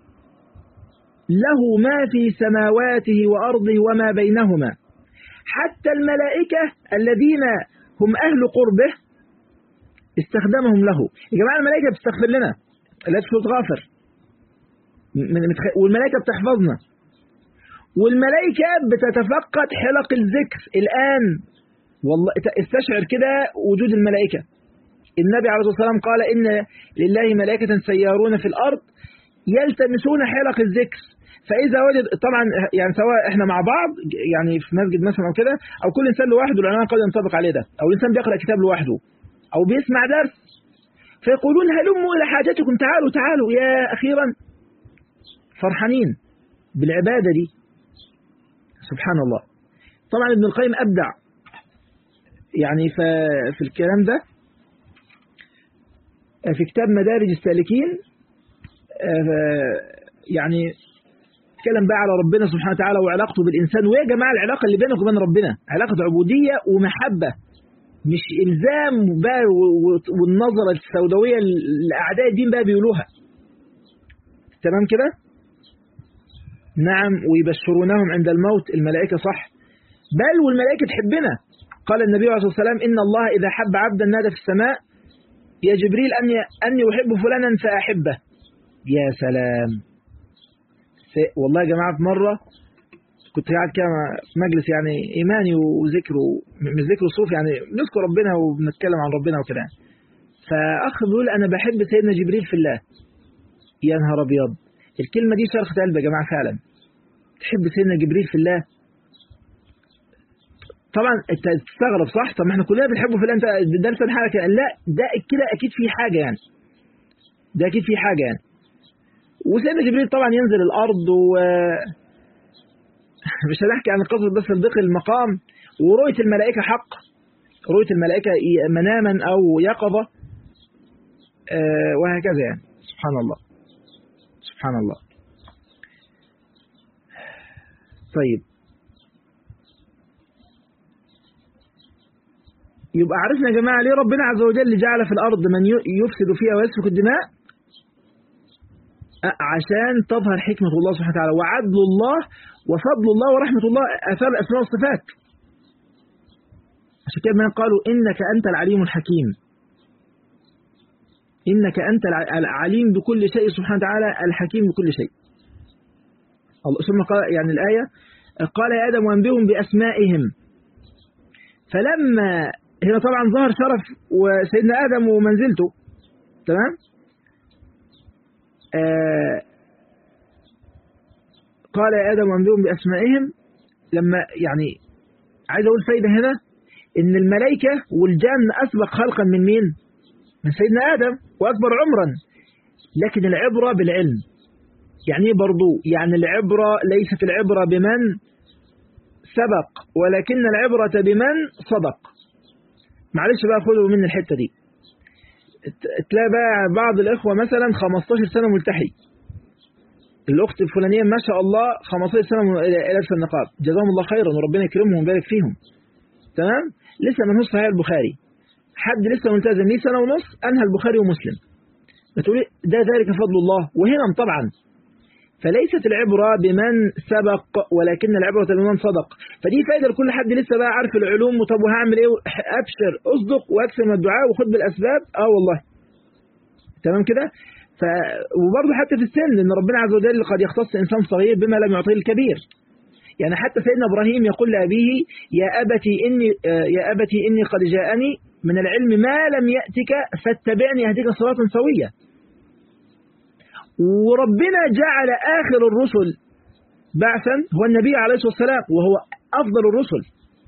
له ما في سماواته وأرضه وما بينهما حتى الملائكة الذين هم أهل قربه استخدمهم له يا جماعة الملائكة بتستغفر لنا لا تفوت غافر والملائكة بتحفظنا والملائكة بتتفقد حلق الذكر الآن والله استشعر كده وجود الملائكة النبي عليه الصلاة والسلام قال إن لله ملائكة سيارون في الأرض يلتمسون حلق الذكر فإذا وجد طبعا يعني سواء احنا مع بعض يعني في مسجد مثلا أو كده أو كل إنسان لوحده العنوان قد ينطبق عليه ده أو الإنسان بيقرأ كتاب لوحده أو بيسمع درس فيقولون هلموا إلى حاجتكم تعالوا تعالوا يا أخيرا فرحانين بالعبادة دي سبحان الله طبعا ابن القيم أبدع يعني في الكلام ده في كتاب مدارج السالكين يعني اتكلم بقى على ربنا سبحانه وتعالى وعلاقته بالإنسان ويا جماعة العلاقة اللي بينك وبين ربنا علاقة عبودية ومحبة مش إلزام بقى والنظرة السوداوية لأعداء الدين بقى بيقولوها تمام كده نعم ويبشرونهم عند الموت الملائكة صح بل والملائكة تحبنا قال النبي عليه الصلاة والسلام إن الله إذا حب عبدا نادى في السماء يا جبريل أني, أني أحب فلانا فأحبه يا سلام والله يا جماعة في مرة كنت قاعد كده في مجلس يعني إيماني وذكر مش ذكر صوف يعني نذكر ربنا وبنتكلم عن ربنا وكده يعني. فأخ بيقول أنا بحب سيدنا جبريل في الله يا نهار أبيض الكلمة دي شرخت قلبي يا جماعة فعلا تحب سيدنا جبريل في الله طبعا انت تستغرب صح طب ما احنا كلنا بنحبه في الله انت ده لسان حاجه لا ده كده اكيد في حاجه يعني ده اكيد في حاجه يعني وسيدنا جبريل طبعا ينزل الارض و مش هنحكي عن القصص بس صدق المقام ورؤيه الملائكه حق رؤيه الملائكه مناما او يقظه آه وهكذا يعني سبحان الله سبحان الله طيب يبقى عرفنا يا جماعة ليه ربنا عز وجل جعل في الأرض من يفسد فيها ويسفك الدماء عشان تظهر حكمة الله سبحانه وتعالى وعدل الله وفضل الله ورحمة الله أثار الأسماء والصفات عشان كده من قالوا إنك أنت العليم الحكيم إنك أنت العليم بكل شيء سبحانه وتعالى الحكيم بكل شيء الله ثم قال يعني الآية قال يا آدم وأنبئهم بأسمائهم فلما هنا طبعا ظهر شرف وسيدنا آدم ومنزلته تمام آه قال يا آدم وأنبئهم بأسمائهم لما يعني عايز أقول فايدة هنا إن الملائكة والجن أسبق خلقا من مين؟ من سيدنا آدم وأكبر عمرا لكن العبرة بالعلم يعني برضو يعني العبرة ليست العبرة بمن سبق ولكن العبرة بمن صدق معلش بقى خذوا من الحتة دي تلاقي بقى بعض الإخوة مثلا 15 سنة ملتحي الأخت الفلانية ما شاء الله 15 سنة لابسة النقاب جزاهم الله خيرا وربنا يكرمهم ويبارك فيهم تمام لسه من نص صحيح البخاري حد لسه ملتزم ليه سنة ونص أنهى البخاري ومسلم بتقولي ده ذلك فضل الله وهنا طبعا فليست العبرة بمن سبق ولكن العبرة بمن صدق فدي فائدة لكل حد لسه بقى عارف العلوم وطب وهعمل ايه ابشر اصدق واكثر من الدعاء وخد بالاسباب اه والله تمام كده ف وبرضه حتى في السن ان ربنا عز وجل قد يختص انسان صغير بما لم يعطيه الكبير يعني حتى سيدنا ابراهيم يقول لابيه يا ابتي اني يا ابتي اني قد جاءني من العلم ما لم ياتك فاتبعني اهدك صراطا سويا وربنا جعل آخر الرسل بعثا هو النبي عليه الصلاة والسلام وهو أفضل الرسل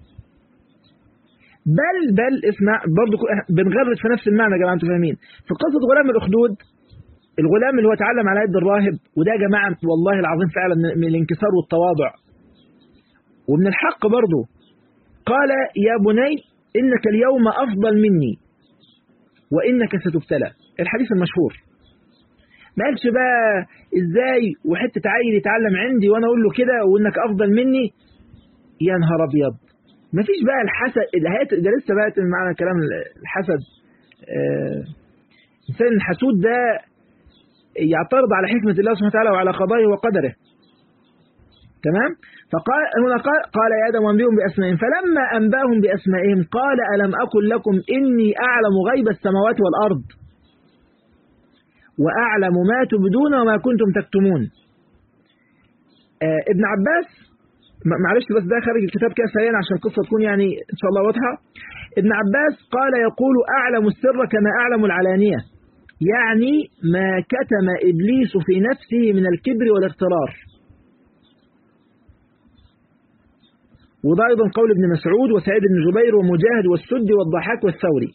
بل بل اسمع برضه بنغرد في نفس المعنى يا جماعة انتوا فاهمين في قصة غلام الأخدود الغلام اللي هو اتعلم على يد الراهب وده يا جماعة والله العظيم فعلا من الانكسار والتواضع ومن الحق برضه قال يا بني إنك اليوم أفضل مني وإنك ستبتلى الحديث المشهور ما قالش بقى ازاي وحته عيل يتعلم عندي وانا اقول له كده وانك افضل مني يا نهار ابيض ما فيش بقى الحسد ده لسه بقى معنى كلام الحسد الانسان آه الحسود ده يعترض على حكمة الله سبحانه وتعالى وعلى قضائه وقدره تمام فقال هنا قال, قال يا آدم وانبئهم بأسمائهم فلما أنبأهم بأسمائهم قال ألم أقل لكم إني أعلم غيب السماوات والأرض وأعلم ما تبدون وما كنتم تكتمون آه ابن عباس معلش بس ده خارج الكتاب كده سريعا عشان القصة تكون يعني إن شاء الله واضحة ابن عباس قال يقول أعلم السر كما أعلم العلانية يعني ما كتم إبليس في نفسه من الكبر والاغترار وده أيضا قول ابن مسعود وسعيد بن جبير ومجاهد والسد والضحاك والثوري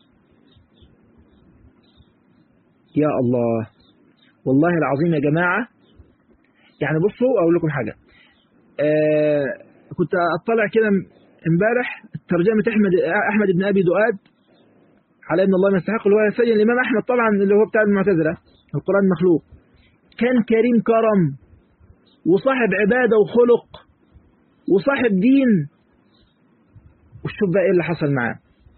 يا الله والله العظيم يا جماعة يعني بصوا أقول لكم حاجة آه كنت أطلع كده امبارح ترجمة أحمد أحمد بن أبي دؤاد على ابن الله ما يستحق اللي هو سيد الإمام أحمد طبعا اللي هو بتاع المعتزلة القرآن مخلوق كان كريم كرم وصاحب عبادة وخلق وصاحب دين وشوف بقى ايه اللي حصل معاه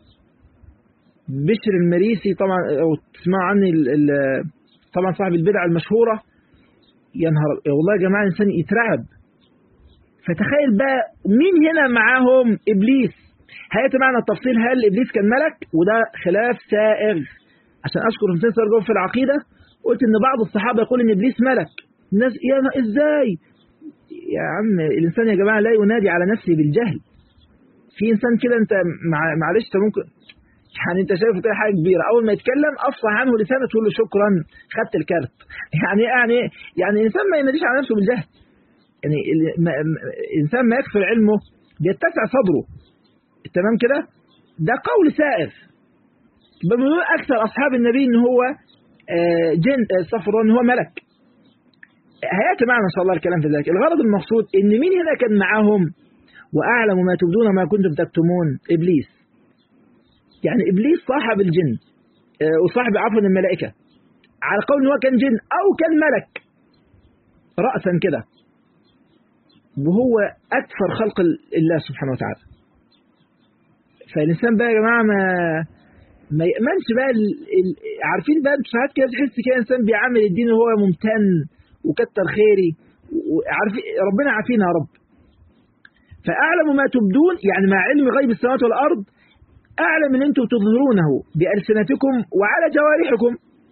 بشر المريسي طبعا او تسمع عني ال ال طبعا صاحب البدعة المشهورة يا نهار والله يا جماعة الإنسان يترعب فتخيل بقى مين هنا معاهم إبليس هيأتي معنا التفصيل هل إبليس كان ملك وده خلاف سائغ عشان أشكر مثال سرجون في العقيدة قلت إن بعض الصحابة يقول إن إبليس ملك الناس يا ازاي يا عم الإنسان يا جماعة لا ينادي على نفسه بالجهل في إنسان كده أنت مع- معلش أنت ممكن يعني أنت شايف كده حاجة كبيرة أول ما يتكلم أفصح عنه لسانه تقول له شكرا خدت الكارت يعني يعني يعني الإنسان ما يناديش على نفسه بالجهل يعني ال- ما- ما- الإنسان ما يكثر علمه بيتسع صدره تمام كده ده قول سائر بيقولوا أكثر أصحاب النبي إن هو آه، جن آه، استغفر الله إن هو ملك هياتي معنا ان شاء الله الكلام في ذلك الغرض المقصود ان مين هنا كان معاهم واعلم ما تبدون ما كنتم تكتمون ابليس يعني ابليس صاحب الجن آه، وصاحب عفوا الملائكه على قول ان هو كان جن او كان ملك راسا كده وهو اكثر خلق ال- الله سبحانه وتعالى فالانسان بقى يا جماعه ما ما يامنش بقى ال... ال... عارفين بقى انتوا ساعات كده تحس كده انسان بيعامل الدين وهو ممتن وكتر خيري وعارف ربنا عافينا يا رب فأعلم ما تبدون يعني مع علم غيب السماوات والأرض أعلم من أنتم تظهرونه بألسنتكم وعلى جوارحكم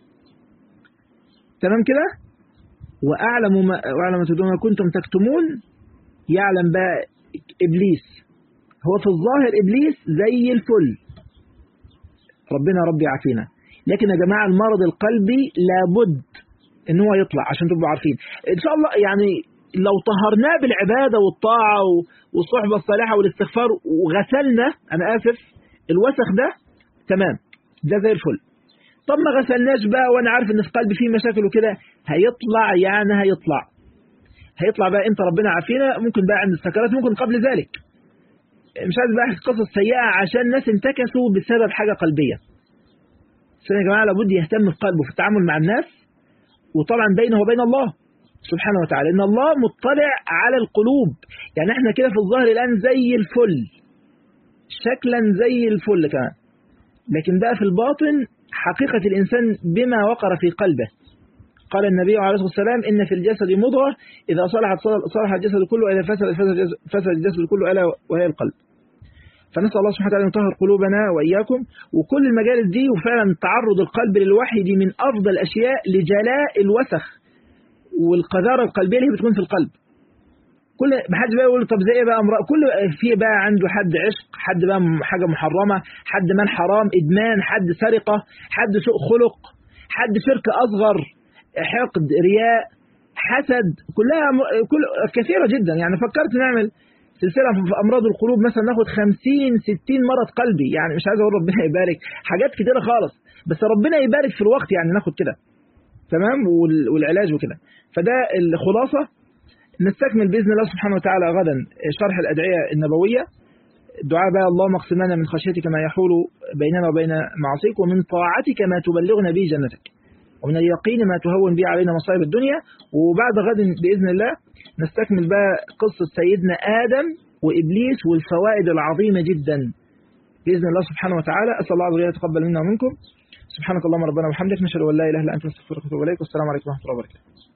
تمام كده وأعلم ما وأعلم ما تبدون ما كنتم تكتمون يعلم بقى إبليس هو في الظاهر إبليس زي الفل ربنا ربي يعافينا لكن يا جماعة المرض القلبي لابد ان هو يطلع عشان تبقوا عارفين ان شاء الله يعني لو طهرناه بالعباده والطاعه و- والصحبه الصالحه والاستغفار وغسلنا انا اسف الوسخ ده تمام ده زي الفل طب ما غسلناش بقى وانا عارف ان في قلبي فيه مشاكل وكده هيطلع يعني هيطلع هيطلع بقى انت ربنا عافينا ممكن بقى عند السكرات ممكن قبل ذلك مش عايز بقى احكي قصص سيئه عشان الناس انتكسوا بسبب حاجه قلبيه الإنسان يا جماعه لابد يهتم بقلبه في التعامل مع الناس وطبعا بينه وبين الله سبحانه وتعالى ان الله مطلع على القلوب يعني احنا كده في الظاهر الان زي الفل شكلا زي الفل كمان لكن بقى في الباطن حقيقة الإنسان بما وقر في قلبه قال النبي عليه الصلاة والسلام إن في الجسد مضغة إذا صلحت صلح الجسد كله وإذا فسد فسد- فسد الجسد كله ألا وهي القلب فنسأل الله سبحانه وتعالى أن يطهر قلوبنا وإياكم وكل المجالس دي وفعلا تعرض القلب للوحي دي من أفضل الأشياء لجلاء الوسخ والقذارة القلبية اللي هي بتكون في القلب كل ما حد بقى يقول طب زي ايه بقى امرأة كل في بقى عنده حد عشق حد بقى م- حاجة محرمة حد من حرام إدمان حد سرقة حد سوء خلق حد شرك أصغر حقد رياء حسد كلها م- كل كثيرة جدا يعني فكرت نعمل سلسلة في أمراض القلوب مثلا ناخد 50 60 مرض قلبي يعني مش عايز أقول ربنا يبارك حاجات كتيرة خالص بس ربنا يبارك في الوقت يعني ناخد كده تمام وال- والعلاج وكده فده الخلاصة نستكمل بإذن الله سبحانه وتعالى غدا شرح الأدعية النبوية الدعاء بقى اللهم اقسم لنا من خشيتك ما يحول بيننا وبين معصيك ومن طاعتك ما تبلغنا به جنتك ومن اليقين ما تهون به علينا مصائب الدنيا وبعد غد بإذن الله نستكمل بقى قصة سيدنا آدم وإبليس والفوائد العظيمة جدا بإذن الله سبحانه وتعالى أسأل الله عز وجل يتقبل منا ومنكم سبحانك اللهم ربنا وبحمدك نشهد أن لا إله إلا أنت نستغفرك ونتوب إليك والسلام عليكم ورحمة الله وبركاته